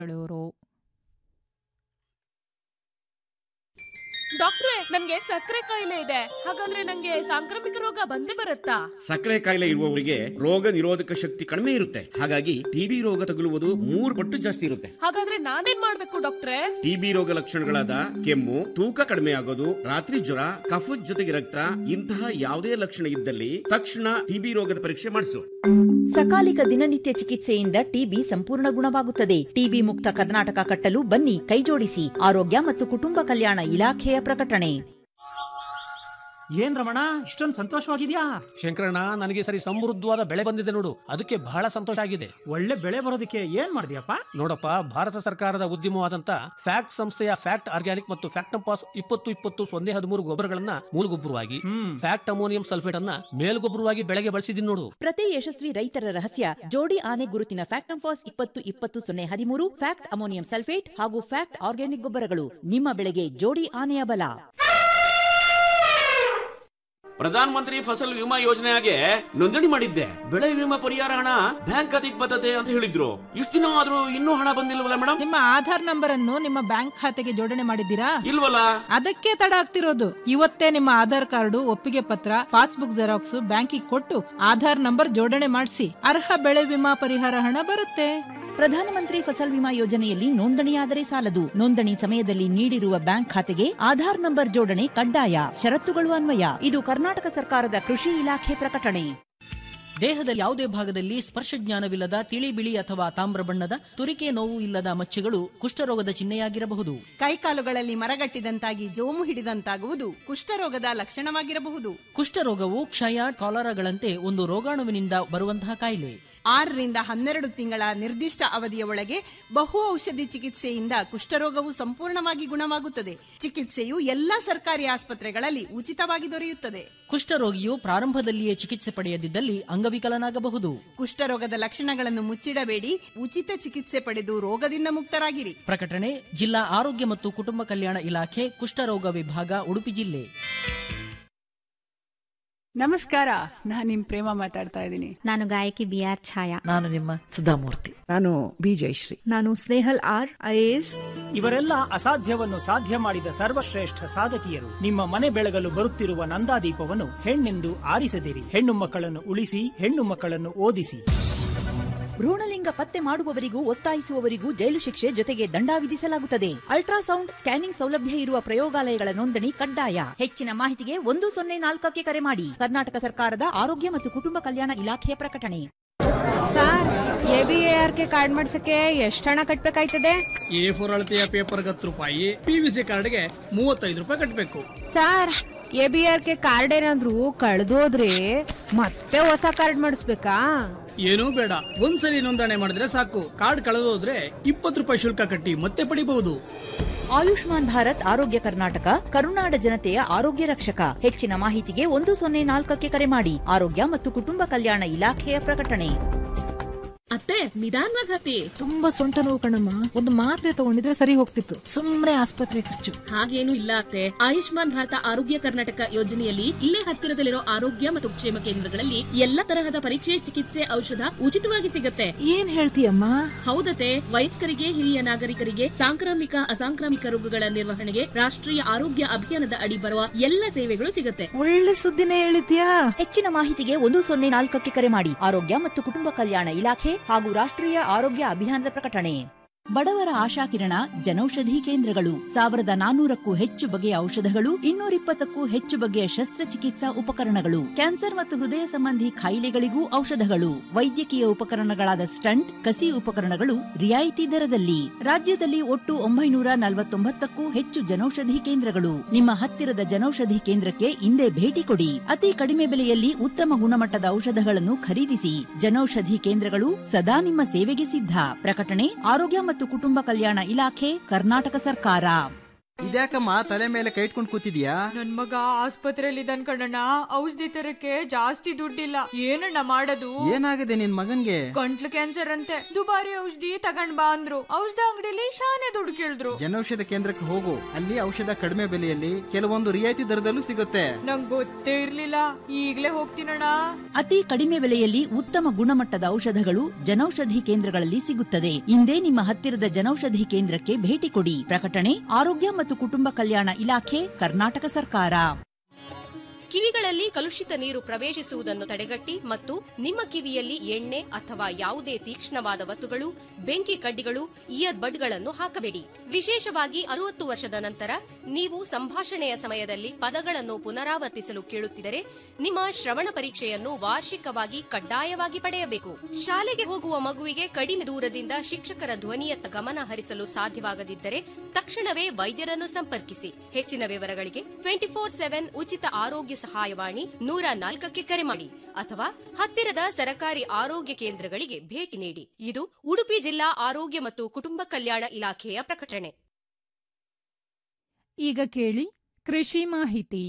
ಬೆಳೆಯೋರು ಡಾಕ್ಟ್ರೆ ನನ್ಗೆ ಸಕ್ಕರೆ ಕಾಯಿಲೆ ಇದೆ ಹಾಗಂದ್ರೆ ನಂಗೆ ಸಾಂಕ್ರಾಮಿಕ ರೋಗ ಬಂದೇ ಬರುತ್ತಾ ಸಕ್ಕರೆ ಕಾಯಿಲೆ ಇರುವವರಿಗೆ ರೋಗ ನಿರೋಧಕ ಶಕ್ತಿ ಕಡಿಮೆ ಇರುತ್ತೆ ಹಾಗಾಗಿ ಟಿಬಿ ರೋಗ ತಗುಲುವುದು ಮೂರು ಪಟ್ಟು ಜಾಸ್ತಿ ಇರುತ್ತೆ ಹಾಗಾದ್ರೆ ನಾನೇನ್ ಮಾಡ್ಬೇಕು ಡಾಕ್ಟ್ರೆ ಟಿಬಿ ರೋಗ ಲಕ್ಷಣಗಳಾದ ಕೆಮ್ಮು ತೂಕ ಕಡಿಮೆ ಆಗೋದು ರಾತ್ರಿ ಜ್ವರ ಕಫದ ಜೊತೆಗೆ ರಕ್ತ ಇಂತಹ ಯಾವುದೇ ಲಕ್ಷಣ ಇದ್ದಲ್ಲಿ ತಕ್ಷಣ ಟಿಬಿ ರೋಗದ ಪರೀಕ್ಷೆ ಮಾಡಿಸು ಸಕಾಲಿಕ ದಿನನಿತ್ಯ ಚಿಕಿತ್ಸೆಯಿಂದ ಟಿಬಿ ಸಂಪೂರ್ಣ ಗುಣವಾಗುತ್ತದೆ ಟಿಬಿ ಮುಕ್ತ ಕರ್ನಾಟಕ ಕಟ್ಟಲು ಬನ್ನಿ ಕೈಜೋಡಿಸಿ ಆರೋಗ್ಯ ಮತ್ತು ಕುಟುಂಬ ಕಲ್ಯಾಣ ಇಲಾಖೆಯ ಪ್ರಕಟಣೆ ಏನ್ ರಮಣ ಇಷ್ಟೊಂದು ಸಂತೋಷವಾಗಿದ್ಯಾ ಶಂಕರಣ್ಣ ನನಗೆ ಈ ಸರಿ ಸಮೃದ್ಧವಾದ ಬೆಳೆ ಬಂದಿದೆ ನೋಡು ಅದಕ್ಕೆ ಬಹಳ ಸಂತೋಷ ಆಗಿದೆ ಒಳ್ಳೆ ಬೆಳೆ ಬರೋದಕ್ಕೆ ಏನ್ ಮಾಡಿದ್ಯಪ್ಪ ನೋಡಪ್ಪ ಭಾರತ ಸರ್ಕಾರದ ಉದ್ಯಮವಾದಂತ ಫ್ಯಾಕ್ಟ್ ಸಂಸ್ಥೆಯ ಫ್ಯಾಕ್ಟ್ ಆರ್ಗ್ಯಾನಿಕ್ ಮತ್ತು ಫ್ಯಾಕ್ಟಂಪಾಸ್ ಇಪ್ಪತ್ತು ಇಪ್ಪತ್ತು ಸೊನ್ನೆ ಹದಿಮೂರು ಗೊಬ್ಬರಗಳನ್ನ ಮೂಲಗೊಬ್ಬರವಾಗಿ ಹ್ಮ್ ಫ್ಯಾಕ್ಟ್ ಅಮೋನಿಯಂ ಸಲ್ಫೇಟ್ ಅನ್ನ ಮೇಲ್ಗೊಬ್ಬರವಾಗಿ ಬೆಳೆಗೆ ಬಳಸಿದೀನಿ ನೋಡು ಪ್ರತಿ ಯಶಸ್ವಿ ರೈತರ ರಹಸ್ಯ ಜೋಡಿ ಆನೆ ಗುರುತಿನ ಫ್ಯಾಕ್ಟಂಫಾಸ್ ಇಪ್ಪತ್ತು ಇಪ್ಪತ್ತು ಸೊನ್ನೆ ಹದಿಮೂರು ಫ್ಯಾಕ್ಟ್ ಅಮೋನಿಯಂ ಸಲ್ಫೇಟ್ ಹಾಗೂ ಫ್ಯಾಕ್ಟ್ ಆರ್ಗ್ಯಾನಿಕ್ ಗೊಬ್ಬರಗಳು ನಿಮ್ಮ ಬೆಳೆಗೆ ಜೋಡಿ ಆನೆಯ ಬಲ ಪ್ರಧಾನ ಮಂತ್ರಿ ಫಸಲ್ ವಿಮಾ ಯೋಜನೆಗೆ ನೋಂದಣಿ ಮಾಡಿದ್ದೆ ಬೆಳೆ ವಿಮಾ ಪರಿಹಾರ ಹಣ ಬ್ಯಾಂಕ್ ಖಾತೆಗೆ ಬರ್ತದೆ ಅಂತ ಹೇಳಿದ್ರು ಇಷ್ಟು ದಿನ ಆದ್ರೂ ಇನ್ನೂ ಹಣ ಬಂದಿಲ್ವಲ್ಲ ಮೇಡಮ್ ನಿಮ್ಮ ಆಧಾರ್ ನಂಬರ್ ಅನ್ನು ನಿಮ್ಮ ಬ್ಯಾಂಕ್ ಖಾತೆಗೆ ಜೋಡಣೆ ಮಾಡಿದ್ದೀರಾ ಇಲ್ವಲ್ಲ ಅದಕ್ಕೆ ತಡ ಆಗ್ತಿರೋದು ಇವತ್ತೇ ನಿಮ್ಮ ಆಧಾರ್ ಕಾರ್ಡು ಒಪ್ಪಿಗೆ ಪತ್ರ ಪಾಸ್ಬುಕ್ ಜೆರಾಕ್ಸ್ ಬ್ಯಾಂಕಿಗೆ ಕೊಟ್ಟು ಆಧಾರ್ ನಂಬರ್ ಜೋಡಣೆ ಮಾಡಿಸಿ ಅರ್ಹ ಬೆಳೆ ವಿಮಾ ಪರಿಹಾರ ಹಣ ಬರುತ್ತೆ ಪ್ರಧಾನಮಂತ್ರಿ ಫಸಲ್ ವಿಮಾ ಯೋಜನೆಯಲ್ಲಿ ನೋಂದಣಿಯಾದರೆ ಸಾಲದು ನೋಂದಣಿ ಸಮಯದಲ್ಲಿ ನೀಡಿರುವ ಬ್ಯಾಂಕ್ ಖಾತೆಗೆ ಆಧಾರ್ ನಂಬರ್ ಜೋಡಣೆ ಕಡ್ಡಾಯ ಷರತ್ತುಗಳು ಅನ್ವಯ ಇದು ಕರ್ನಾಟಕ ಸರ್ಕಾರದ ಕೃಷಿ ಇಲಾಖೆ ಪ್ರಕಟಣೆ ದೇಹದ ಯಾವುದೇ ಭಾಗದಲ್ಲಿ ಸ್ಪರ್ಶ ಜ್ಞಾನವಿಲ್ಲದ ತಿಳಿ ಬಿಳಿ ಅಥವಾ ತಾಮ್ರ ಬಣ್ಣದ ತುರಿಕೆ ನೋವು ಇಲ್ಲದ ಮಚ್ಚೆಗಳು ಕುಷ್ಠರೋಗದ ಚಿಹ್ನೆಯಾಗಿರಬಹುದು ಕೈಕಾಲುಗಳಲ್ಲಿ ಮರಗಟ್ಟಿದಂತಾಗಿ ಜೋಮು ಹಿಡಿದಂತಾಗುವುದು ಕುಷ್ಠರೋಗದ ಲಕ್ಷಣವಾಗಿರಬಹುದು ಕುಷ್ಠರೋಗವು ಕ್ಷಯ ಕಾಲರಾಗಳಂತೆ ಒಂದು ರೋಗಾಣುವಿನಿಂದ ಬರುವಂತಹ ಕಾಯಿಲೆ ಆರರಿಂದ ಹನ್ನೆರಡು ತಿಂಗಳ ನಿರ್ದಿಷ್ಟ ಅವಧಿಯ ಒಳಗೆ ಬಹು ಔಷಧಿ ಚಿಕಿತ್ಸೆಯಿಂದ ಕುಷ್ಠರೋಗವು ಸಂಪೂರ್ಣವಾಗಿ ಗುಣವಾಗುತ್ತದೆ ಚಿಕಿತ್ಸೆಯು ಎಲ್ಲಾ ಸರ್ಕಾರಿ ಆಸ್ಪತ್ರೆಗಳಲ್ಲಿ ಉಚಿತವಾಗಿ ದೊರೆಯುತ್ತದೆ ಕುಷ್ಠರೋಗಿಯು ಪ್ರಾರಂಭದಲ್ಲಿಯೇ ಚಿಕಿತ್ಸೆ ಪಡೆಯದಿದ್ದಲ್ಲಿ ಅಂಗವಿಕಲನಾಗಬಹುದು ಕುಷ್ಠರೋಗದ ಲಕ್ಷಣಗಳನ್ನು ಮುಚ್ಚಿಡಬೇಡಿ ಉಚಿತ ಚಿಕಿತ್ಸೆ ಪಡೆದು ರೋಗದಿಂದ ಮುಕ್ತರಾಗಿರಿ ಪ್ರಕಟಣೆ ಜಿಲ್ಲಾ ಆರೋಗ್ಯ ಮತ್ತು ಕುಟುಂಬ ಕಲ್ಯಾಣ ಇಲಾಖೆ ಕುಷ್ಠರೋಗ ವಿಭಾಗ ಉಡುಪಿ ಜಿಲ್ಲೆ ನಮಸ್ಕಾರ ನಾನ್ ನಿಮ್ ಪ್ರೇಮ ಮಾತಾಡ್ತಾ ಇದ್ದೀನಿ ನಾನು ಗಾಯಕಿ ಬಿ ಆರ್ ಛಾಯಾ ನಾನು ನಿಮ್ಮ ಸುಧಾಮೂರ್ತಿ ನಾನು ಬಿ ಜಯಶ್ರೀ ನಾನು ಸ್ನೇಹಲ್ ಆರ್ ಐಎಎಸ್ ಇವರೆಲ್ಲ ಅಸಾಧ್ಯವನ್ನು ಸಾಧ್ಯ ಮಾಡಿದ ಸರ್ವಶ್ರೇಷ್ಠ ಸಾಧಕಿಯರು ನಿಮ್ಮ ಮನೆ ಬೆಳಗಲು ಬರುತ್ತಿರುವ ನಂದಾದೀಪವನ್ನು ಹೆಣ್ಣೆಂದು ಆರಿಸದಿರಿ ಹೆಣ್ಣು ಮಕ್ಕಳನ್ನು ಉಳಿಸಿ ಹೆಣ್ಣು ಮಕ್ಕಳನ್ನು ಓದಿಸಿ ಭ್ರೂಣಲಿಂಗ ಪತ್ತೆ ಮಾಡುವವರಿಗೂ ಒತ್ತಾಯಿಸುವವರಿಗೂ ಜೈಲು ಶಿಕ್ಷೆ ಜೊತೆಗೆ ದಂಡ ವಿಧಿಸಲಾಗುತ್ತದೆ ಅಲ್ಟ್ರಾಸೌಂಡ್ ಸ್ಕ್ಯಾನಿಂಗ್ ಸೌಲಭ್ಯ ಇರುವ ಪ್ರಯೋಗಾಲಯಗಳ ನೋಂದಣಿ ಕಡ್ಡಾಯ ಹೆಚ್ಚಿನ ಮಾಹಿತಿಗೆ ಒಂದು ಸೊನ್ನೆ ನಾಲ್ಕಕ್ಕೆ ಕರೆ ಮಾಡಿ ಕರ್ನಾಟಕ ಸರ್ಕಾರದ ಆರೋಗ್ಯ ಮತ್ತು ಕುಟುಂಬ ಕಲ್ಯಾಣ ಇಲಾಖೆಯ ಪ್ರಕಟಣೆ sir A B A R K card ಮಾಡ್ಸಕ್ಕೆ ಎಷ್ಟು ಹಣ ಕಟ್ಬೇಕಾಯ್ತದೆ ಎ ಫೋರ್ ಅಳತೆಯ ಪೇಪರ್ಗೆ ಹತ್ತು ರೂಪಾಯಿ ಪಿ ವಿ ಸಿ ಕಾರ್ಡ್ಗೆ ಮೂವತ್ತೈದು ರೂಪಾಯಿ ಕಟ್ಟಬೇಕು sir A B R K card ಏನಾದ್ರು ಕಳೆದೋದ್ರೆ ಮತ್ತೆ ಹೊಸ ಕಾರ್ಡ್ ಮಾಡಿಸ್ಬೇಕಾ ಏನೂ ಬೇಡ ಒಂದ್ಸಲಿ ನೋಂದಣಿ ಮಾಡಿದ್ರೆ ಸಾಕು ಕಾರ್ಡ್ ಕಳೆದೋದ್ರೆ ಇಪ್ಪತ್ತು ರೂಪಾಯಿ ಶುಲ್ಕ ಕಟ್ಟಿ ಮತ್ತೆ ಪಡಿಬಹುದು ಆಯುಷ್ಮಾನ್ ಭಾರತ್ ಆರೋಗ್ಯ ಕರ್ನಾಟಕ ಕರುನಾಡ ಜನತೆಯ ಆರೋಗ್ಯ ರಕ್ಷಕ ಹೆಚ್ಚಿನ ಮಾಹಿತಿಗೆ ಒಂದು ಸೊನ್ನೆ ನಾಲ್ಕಕ್ಕೆ ಕರೆ ಮಾಡಿ ಆರೋಗ್ಯ ಮತ್ತು ಕುಟುಂಬ ಕಲ್ಯಾಣ ಇಲಾಖೆಯ ಪ್ರಕಟಣೆ ಅತ್ತೆ ನಿಧಾನವಾಗಿ ಹತ್ತಿ ತುಂಬಾ ಸೊಂಟ ನೋವು ಕಣಮ್ಮ ಒಂದು ಮಾತ್ರೆ ತಗೊಂಡಿದ್ರೆ ಸರಿ ಹೋಗ್ತಿತ್ತು ಸುಮ್ನೆ ಆಸ್ಪತ್ರೆ ಖರ್ಚು ಹಾಗೇನು ಇಲ್ಲ ಅತ್ತೆ ಆಯುಷ್ಮಾನ್ ಭಾರತ ಆರೋಗ್ಯ ಕರ್ನಾಟಕ ಯೋಜನೆಯಲ್ಲಿ ಇಲ್ಲೇ ಹತ್ತಿರದಲ್ಲಿರೋ ಆರೋಗ್ಯ ಮತ್ತು ಕ್ಷೇಮ ಕೇಂದ್ರಗಳಲ್ಲಿ ಎಲ್ಲಾ ತರಹದ ಪರೀಕ್ಷೆ ಚಿಕಿತ್ಸೆ ಔಷಧ ಉಚಿತವಾಗಿ ಸಿಗತ್ತೆ ಏನ್ ಹೇಳ್ತೀಯಮ್ಮ ಹೌದತೆ ವಯಸ್ಕರಿಗೆ ಹಿರಿಯ ನಾಗರಿಕರಿಗೆ ಸಾಂಕ್ರಾಮಿಕ ಅಸಾಂಕ್ರಾಮಿಕ ರೋಗಗಳ ನಿರ್ವಹಣೆಗೆ ರಾಷ್ಟ್ರೀಯ ಆರೋಗ್ಯ ಅಭಿಯಾನದ ಅಡಿ ಬರುವ ಎಲ್ಲ ಸೇವೆಗಳು ಸಿಗತ್ತೆ ಒಳ್ಳೆ ಸುದ್ದಿನೇ ಹೇಳಿದ್ಯಾ ಹೆಚ್ಚಿನ ಮಾಹಿತಿಗೆ ಒಂದು ಸೊನ್ನೆ ನಾಲ್ಕಕ್ಕೆ ಕರೆ ಮಾಡಿ ಆರೋಗ್ಯ ಮತ್ತು ಕುಟುಂಬ ಕಲ್ಯಾಣ ಇಲಾಖೆ ಹಾಗೂ ರಾಷ್ಟ್ರೀಯ ಆರೋಗ್ಯ ಅಭಿಯಾನದ ಪ್ರಕಟಣೆ ಬಡವರ ಆಶಾಕಿರಣ ಜನೌಷಧಿ ಕೇಂದ್ರಗಳು ಸಾವಿರದ ನಾನೂರಕ್ಕೂ ಹೆಚ್ಚು ಬಗೆಯ ಔಷಧಗಳು ಇನ್ನೂರಿಪ್ಪತ್ತಕ್ಕೂ ಹೆಚ್ಚು ಬಗೆಯ ಶಸ್ತ್ರಚಿಕಿತ್ಸಾ ಉಪಕರಣಗಳು ಕ್ಯಾನ್ಸರ್ ಮತ್ತು ಹೃದಯ ಸಂಬಂಧಿ ಕಾಯಿಲೆಗಳಿಗೂ ಔಷಧಗಳು ವೈದ್ಯಕೀಯ ಉಪಕರಣಗಳಾದ ಸ್ಟಂಟ್ ಕಸಿ ಉಪಕರಣಗಳು ರಿಯಾಯಿತಿ ದರದಲ್ಲಿ ರಾಜ್ಯದಲ್ಲಿ ಒಟ್ಟು ಒಂಬೈನೂರ ನಲವತ್ತೊಂಬತ್ತಕ್ಕೂ ಹೆಚ್ಚು ಜನೌಷಧಿ ಕೇಂದ್ರಗಳು ನಿಮ್ಮ ಹತ್ತಿರದ ಜನೌಷಧಿ ಕೇಂದ್ರಕ್ಕೆ ಇಂದೇ ಭೇಟಿ ಕೊಡಿ ಅತಿ ಕಡಿಮೆ ಬೆಲೆಯಲ್ಲಿ ಉತ್ತಮ ಗುಣಮಟ್ಟದ ಔಷಧಗಳನ್ನು ಖರೀದಿಸಿ ಜನೌಷಧಿ ಕೇಂದ್ರಗಳು ಸದಾ ನಿಮ್ಮ ಸೇವೆಗೆ ಸಿದ್ಧ ಪ್ರಕಟಣೆ ಆರೋಗ್ಯ ಮತ್ತು ಕುಟುಂಬ ಕಲ್ಯಾಣ ಇಲಾಖೆ ಕರ್ನಾಟಕ ಸರ್ಕಾರ ಇದ್ಯಾಕಮ್ಮ ತಲೆ ಮೇಲೆ ಕೈ ಇಟ್ಕೊಂಡು ಕೂತಿದ್ಯಾ ನನ್ ಮಗ ಆಸ್ಪತ್ರೆಯಲ್ಲಿ ಇದ್ದಾನ್ ಕಣಣ್ಣ ಔಷಧಿ ತರಕ್ಕೆ ಜಾಸ್ತಿ ದುಡ್ಡಿಲ್ಲ ಏನಣ್ಣ ಮಾಡೋದು ಏನಾಗಿದೆ ನಿನ್ ಮಗನ್ಗೆ ಗಂಟ್ಲು ಕ್ಯಾನ್ಸರ್ ಅಂತೆ ದುಬಾರಿ ಔಷಧಿ ತಗೊಂಡ್ ಬಾ ಅಂದ್ರು ಔಷಧ ಅಂಗಡಿಲಿ ಶಾನೆ ದುಡ್ಡು ಕೇಳಿದ್ರು ಜನೌಷಧ ಕೇಂದ್ರಕ್ಕೆ ಹೋಗು ಅಲ್ಲಿ ಔಷಧ ಕಡಿಮೆ ಬೆಲೆಯಲ್ಲಿ ಕೆಲವೊಂದು ರಿಯಾಯಿತಿ ದರದಲ್ಲೂ ಸಿಗುತ್ತೆ ನಂಗ್ ಗೊತ್ತೇ ಇರ್ಲಿಲ್ಲ ಈಗ್ಲೇ ಹೋಗ್ತೀನಣ್ಣ ಅತಿ ಕಡಿಮೆ ಬೆಲೆಯಲ್ಲಿ ಉತ್ತಮ ಗುಣಮಟ್ಟದ ಔಷಧಗಳು ಜನೌಷಧಿ ಕೇಂದ್ರಗಳಲ್ಲಿ ಸಿಗುತ್ತದೆ ಇಂದೇ ನಿಮ್ಮ ಹತ್ತಿರದ ಜನೌಷಧಿ ಕೇಂದ್ರಕ್ಕೆ ಭೇಟಿ ಕೊಡಿ ಪ್ರಕಟಣೆ ಆರೋಗ್ಯ ಮತ್ತು ಕುಟುಂಬ ಕಲ್ಯಾಣ ಇಲಾಖೆ ಕರ್ನಾಟಕ ಸರ್ಕಾರ ಕಿವಿಗಳಲ್ಲಿ ಕಲುಷಿತ ನೀರು ಪ್ರವೇಶಿಸುವುದನ್ನು ತಡೆಗಟ್ಟಿ ಮತ್ತು ನಿಮ್ಮ ಕಿವಿಯಲ್ಲಿ ಎಣ್ಣೆ ಅಥವಾ ಯಾವುದೇ ತೀಕ್ಷ್ಣವಾದ ವಸ್ತುಗಳು ಬೆಂಕಿ ಕಡ್ಡಿಗಳು ಇಯರ್ ಬಡ್ಗಳನ್ನು ಹಾಕಬೇಡಿ ವಿಶೇಷವಾಗಿ ಅರುವತ್ತು ವರ್ಷದ ನಂತರ ನೀವು ಸಂಭಾಷಣೆಯ ಸಮಯದಲ್ಲಿ ಪದಗಳನ್ನು ಪುನರಾವರ್ತಿಸಲು ಕೇಳುತ್ತಿದ್ದರೆ ನಿಮ್ಮ ಶ್ರವಣ ಪರೀಕ್ಷೆಯನ್ನು ವಾರ್ಷಿಕವಾಗಿ ಕಡ್ಡಾಯವಾಗಿ ಪಡೆಯಬೇಕು ಶಾಲೆಗೆ ಹೋಗುವ ಮಗುವಿಗೆ ಕಡಿಮೆ ದೂರದಿಂದ ಶಿಕ್ಷಕರ ಧ್ವನಿಯತ್ತ ಗಮನ ಹರಿಸಲು ಸಾಧ್ಯವಾಗದಿದ್ದರೆ ತಕ್ಷಣವೇ ವೈದ್ಯರನ್ನು ಸಂಪರ್ಕಿಸಿ ಹೆಚ್ಚಿನ ವಿವರಗಳಿಗೆ ಟ್ವೆಂಟಿ ಫೋರ್ ಸೆವೆನ್ ಉಚಿತ ಆರೋಗ್ಯ ಸಹಾಯವಾಣಿ ನೂರ ನಾಲ್ಕಕ್ಕೆ ಕರೆ ಮಾಡಿ ಅಥವಾ ಹತ್ತಿರದ ಸರಕಾರಿ ಆರೋಗ್ಯ ಕೇಂದ್ರಗಳಿಗೆ ಭೇಟಿ ನೀಡಿ ಇದು ಉಡುಪಿ ಜಿಲ್ಲಾ ಆರೋಗ್ಯ ಮತ್ತು ಕುಟುಂಬ ಕಲ್ಯಾಣ ಇಲಾಖೆಯ ಪ್ರಕಟಣೆ ಈಗ ಕೇಳಿ ಕೃಷಿ ಮಾಹಿತಿ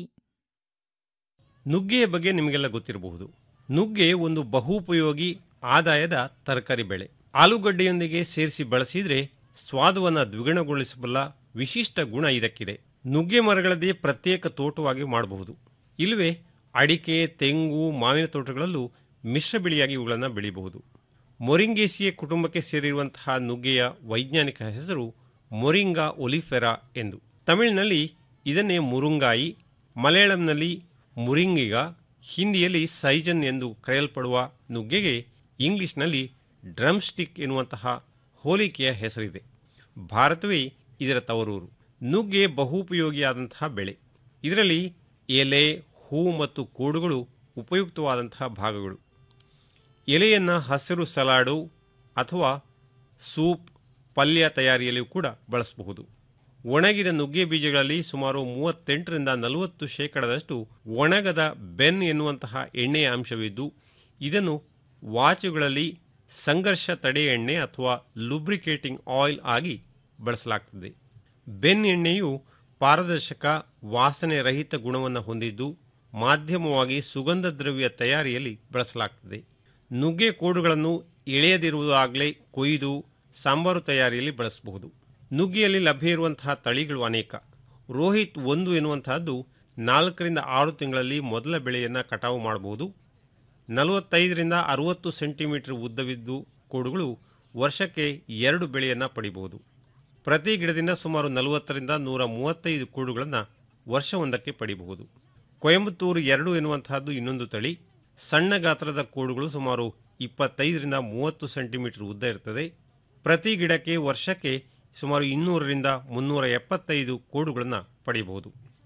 ನುಗ್ಗೆಯ ಬಗ್ಗೆ ನಿಮಗೆಲ್ಲ ಗೊತ್ತಿರಬಹುದು ನುಗ್ಗೆ ಒಂದು ಬಹುಪಯೋಗಿ ಆದಾಯದ ತರಕಾರಿ ಬೆಳೆ ಆಲೂಗಡ್ಡೆಯೊಂದಿಗೆ ಸೇರಿಸಿ ಬಳಸಿದ್ರೆ ಸ್ವಾದವನ್ನು ದ್ವಿಗುಣಗೊಳಿಸಬಲ್ಲ ವಿಶಿಷ್ಟ ಗುಣ ಇದಕ್ಕಿದೆ ನುಗ್ಗೆ ಮರಗಳದ್ದೇ ಪ್ರತ್ಯೇಕ ತೋಟವಾಗಿ ಮಾಡಬಹುದು ಇಲ್ಲವೇ ಅಡಿಕೆ ತೆಂಗು ಮಾವಿನ ತೋಟಗಳಲ್ಲೂ ಮಿಶ್ರ ಬೆಳೆಯಾಗಿ ಇವುಗಳನ್ನು ಬೆಳೆಯಬಹುದು ಮೊರಿಂಗೇಸಿಯ ಕುಟುಂಬಕ್ಕೆ ಸೇರಿರುವಂತಹ ನುಗ್ಗೆಯ ವೈಜ್ಞಾನಿಕ ಹೆಸರು ಮೊರಿಂಗಾ ಒಲಿಫೆರಾ ಎಂದು ತಮಿಳಿನಲ್ಲಿ ಇದನ್ನೇ ಮುರುಂಗಾಯಿ ಮಲಯಾಳಂನಲ್ಲಿ ಮುರಿಂಗಿಗ ಹಿಂದಿಯಲ್ಲಿ ಸೈಜನ್ ಎಂದು ಕರೆಯಲ್ಪಡುವ ನುಗ್ಗೆಗೆ ಇಂಗ್ಲಿಷ್ನಲ್ಲಿ ಡ್ರಮ್ ಸ್ಟಿಕ್ ಎನ್ನುವಂತಹ ಹೋಲಿಕೆಯ ಹೆಸರಿದೆ ಭಾರತವೇ ಇದರ ತವರೂರು ನುಗ್ಗೆ ಬಹುಪಯೋಗಿಯಾದಂತಹ ಬೆಳೆ ಇದರಲ್ಲಿ ಎಲೆ ಹೂ ಮತ್ತು ಕೋಡುಗಳು ಉಪಯುಕ್ತವಾದಂತಹ ಭಾಗಗಳು ಎಲೆಯನ್ನು ಹಸಿರು ಸಲಾಡು ಅಥವಾ ಸೂಪ್ ಪಲ್ಯ ತಯಾರಿಯಲ್ಲಿಯೂ ಕೂಡ ಬಳಸಬಹುದು ಒಣಗಿದ ನುಗ್ಗೆ ಬೀಜಗಳಲ್ಲಿ ಸುಮಾರು ಮೂವತ್ತೆಂಟರಿಂದ ನಲವತ್ತು ಶೇಕಡದಷ್ಟು ಒಣಗದ ಬೆನ್ ಎನ್ನುವಂತಹ ಎಣ್ಣೆಯ ಅಂಶವಿದ್ದು ಇದನ್ನು ವಾಚುಗಳಲ್ಲಿ ಸಂಘರ್ಷ ತಡೆ ಎಣ್ಣೆ ಅಥವಾ ಲುಬ್ರಿಕೇಟಿಂಗ್ ಆಯಿಲ್ ಆಗಿ ಬಳಸಲಾಗ್ತದೆ ಬೆನ್ ಎಣ್ಣೆಯು ಪಾರದರ್ಶಕ ವಾಸನೆ ರಹಿತ ಗುಣವನ್ನು ಹೊಂದಿದ್ದು ಮಾಧ್ಯಮವಾಗಿ ಸುಗಂಧ ದ್ರವ್ಯ ತಯಾರಿಯಲ್ಲಿ ಬಳಸಲಾಗ್ತದೆ ನುಗ್ಗೆ ಕೋಡುಗಳನ್ನು ಎಳೆಯದಿರುವುದಾಗಲೇ ಕೊಯ್ದು ಸಾಂಬಾರು ತಯಾರಿಯಲ್ಲಿ ಬಳಸಬಹುದು ನುಗ್ಗಿಯಲ್ಲಿ ಲಭ್ಯ ಇರುವಂತಹ ತಳಿಗಳು ಅನೇಕ ರೋಹಿತ್ ಒಂದು ಎನ್ನುವಂತಹದ್ದು ನಾಲ್ಕರಿಂದ ಆರು ತಿಂಗಳಲ್ಲಿ ಮೊದಲ ಬೆಳೆಯನ್ನು ಕಟಾವು ಮಾಡಬಹುದು ನಲವತ್ತೈದರಿಂದ ಅರುವತ್ತು ಸೆಂಟಿಮೀಟರ್ ಉದ್ದವಿದ್ದು ಕೋಡುಗಳು ವರ್ಷಕ್ಕೆ ಎರಡು ಬೆಳೆಯನ್ನು ಪಡಿಬಹುದು ಪ್ರತಿ ಗಿಡದಿಂದ ಸುಮಾರು ನಲವತ್ತರಿಂದ ನೂರ ಮೂವತ್ತೈದು ಕೂಡುಗಳನ್ನು ವರ್ಷವೊಂದಕ್ಕೆ ಪಡಿಬಹುದು ಕೊಯಂಬತ್ತೂರು ಎರಡು ಎನ್ನುವಂತಹದ್ದು ಇನ್ನೊಂದು ತಳಿ ಸಣ್ಣ ಗಾತ್ರದ ಕೋಡುಗಳು ಸುಮಾರು ಇಪ್ಪತ್ತೈದರಿಂದ ಮೂವತ್ತು ಸೆಂಟಿಮೀಟರ್ ಉದ್ದ ಇರ್ತದೆ ಪ್ರತಿ ಗಿಡಕ್ಕೆ ವರ್ಷಕ್ಕೆ ಸುಮಾರು ಇನ್ನೂರರಿಂದ ಮುನ್ನೂರ ಎಪ್ಪತ್ತೈದು ಕೋಡುಗಳನ್ನು ಪಡೆಯಬಹುದು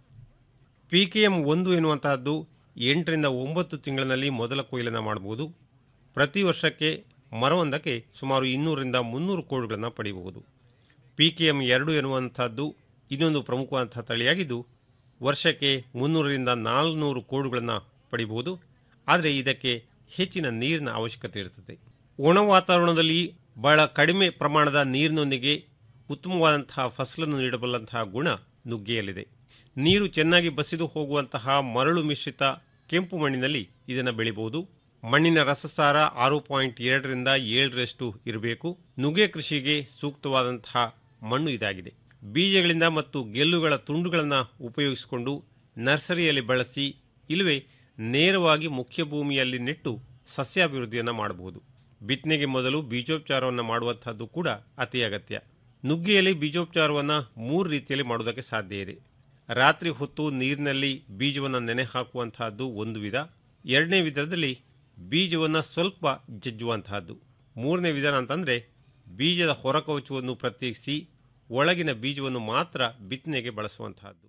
ಪಿ ಕೆ ಎಂ ಒಂದು ಎನ್ನುವಂತಹದ್ದು ಎಂಟರಿಂದ ಒಂಬತ್ತು ತಿಂಗಳಿನಲ್ಲಿ ಮೊದಲ ಕೊಯ್ಲನ್ನು ಮಾಡಬಹುದು ಪ್ರತಿ ವರ್ಷಕ್ಕೆ ಮರವೊಂದಕ್ಕೆ ಸುಮಾರು ಇನ್ನೂರರಿಂದ ಮುನ್ನೂರು ಕೋಡುಗಳನ್ನು ಪಡೆಯಬಹುದು ಪಿ ಕೆ ಎಂ ಎರಡು ಎನ್ನುವಂಥದ್ದು ಇನ್ನೊಂದು ಪ್ರಮುಖವಾದಂಥ ತಳಿಯಾಗಿದ್ದು ವರ್ಷಕ್ಕೆ ಮುನ್ನೂರರಿಂದ ನಾಲ್ನೂರು ಕೋಡುಗಳನ್ನು ಪಡಿಬಹುದು ಆದರೆ ಇದಕ್ಕೆ ಹೆಚ್ಚಿನ ನೀರಿನ ಅವಶ್ಯಕತೆ ಇರುತ್ತದೆ ಒಣ ವಾತಾವರಣದಲ್ಲಿ ಬಹಳ ಕಡಿಮೆ ಪ್ರಮಾಣದ ನೀರಿನೊಂದಿಗೆ ಉತ್ತಮವಾದಂತಹ ಫಸಲನ್ನು ನೀಡಬಲ್ಲಂತಹ ಗುಣ ನುಗ್ಗೆಯಲ್ಲಿದೆ ನೀರು ಚೆನ್ನಾಗಿ ಬಸಿದು ಹೋಗುವಂತಹ ಮರಳು ಮಿಶ್ರಿತ ಕೆಂಪು ಮಣ್ಣಿನಲ್ಲಿ ಇದನ್ನು ಬೆಳಿಬಹುದು ಮಣ್ಣಿನ ರಸಸಾರ ಆರು ಪಾಯಿಂಟ್ ಎರಡರಿಂದ ಏಳರಷ್ಟು ಇರಬೇಕು ನುಗ್ಗೆ ಕೃಷಿಗೆ ಸೂಕ್ತವಾದಂತಹ ಮಣ್ಣು ಇದಾಗಿದೆ ಬೀಜಗಳಿಂದ ಮತ್ತು ಗೆಲ್ಲುಗಳ ತುಂಡುಗಳನ್ನು ಉಪಯೋಗಿಸಿಕೊಂಡು ನರ್ಸರಿಯಲ್ಲಿ ಬಳಸಿ ಇಲ್ಲವೇ ನೇರವಾಗಿ ಮುಖ್ಯ ಭೂಮಿಯಲ್ಲಿ ನೆಟ್ಟು ಸಸ್ಯಾಭಿವೃದ್ಧಿಯನ್ನು ಮಾಡಬಹುದು ಬಿತ್ತನೆಗೆ ಮೊದಲು ಬೀಜೋಪಚಾರವನ್ನು ಮಾಡುವಂತಹದ್ದು ಕೂಡ ಅತಿ ಅಗತ್ಯ ನುಗ್ಗೆಯಲ್ಲಿ ಬೀಜೋಪಚಾರವನ್ನು ಮೂರು ರೀತಿಯಲ್ಲಿ ಮಾಡುವುದಕ್ಕೆ ಸಾಧ್ಯ ಇದೆ ರಾತ್ರಿ ಹೊತ್ತು ನೀರಿನಲ್ಲಿ ಬೀಜವನ್ನು ನೆನೆ ಹಾಕುವಂತಹದ್ದು ಒಂದು ವಿಧ ಎರಡನೇ ವಿಧದಲ್ಲಿ ಬೀಜವನ್ನು ಸ್ವಲ್ಪ ಜಜ್ಜುವಂತಹದ್ದು ಮೂರನೇ ವಿಧಾನ ಅಂತಂದರೆ ಬೀಜದ ಹೊರಕವಚವನ್ನು ಪ್ರತ್ಯೇಕಿಸಿ ಒಳಗಿನ ಬೀಜವನ್ನು ಮಾತ್ರ ಬಿತ್ತನೆಗೆ ಬಳಸುವಂತಹದ್ದು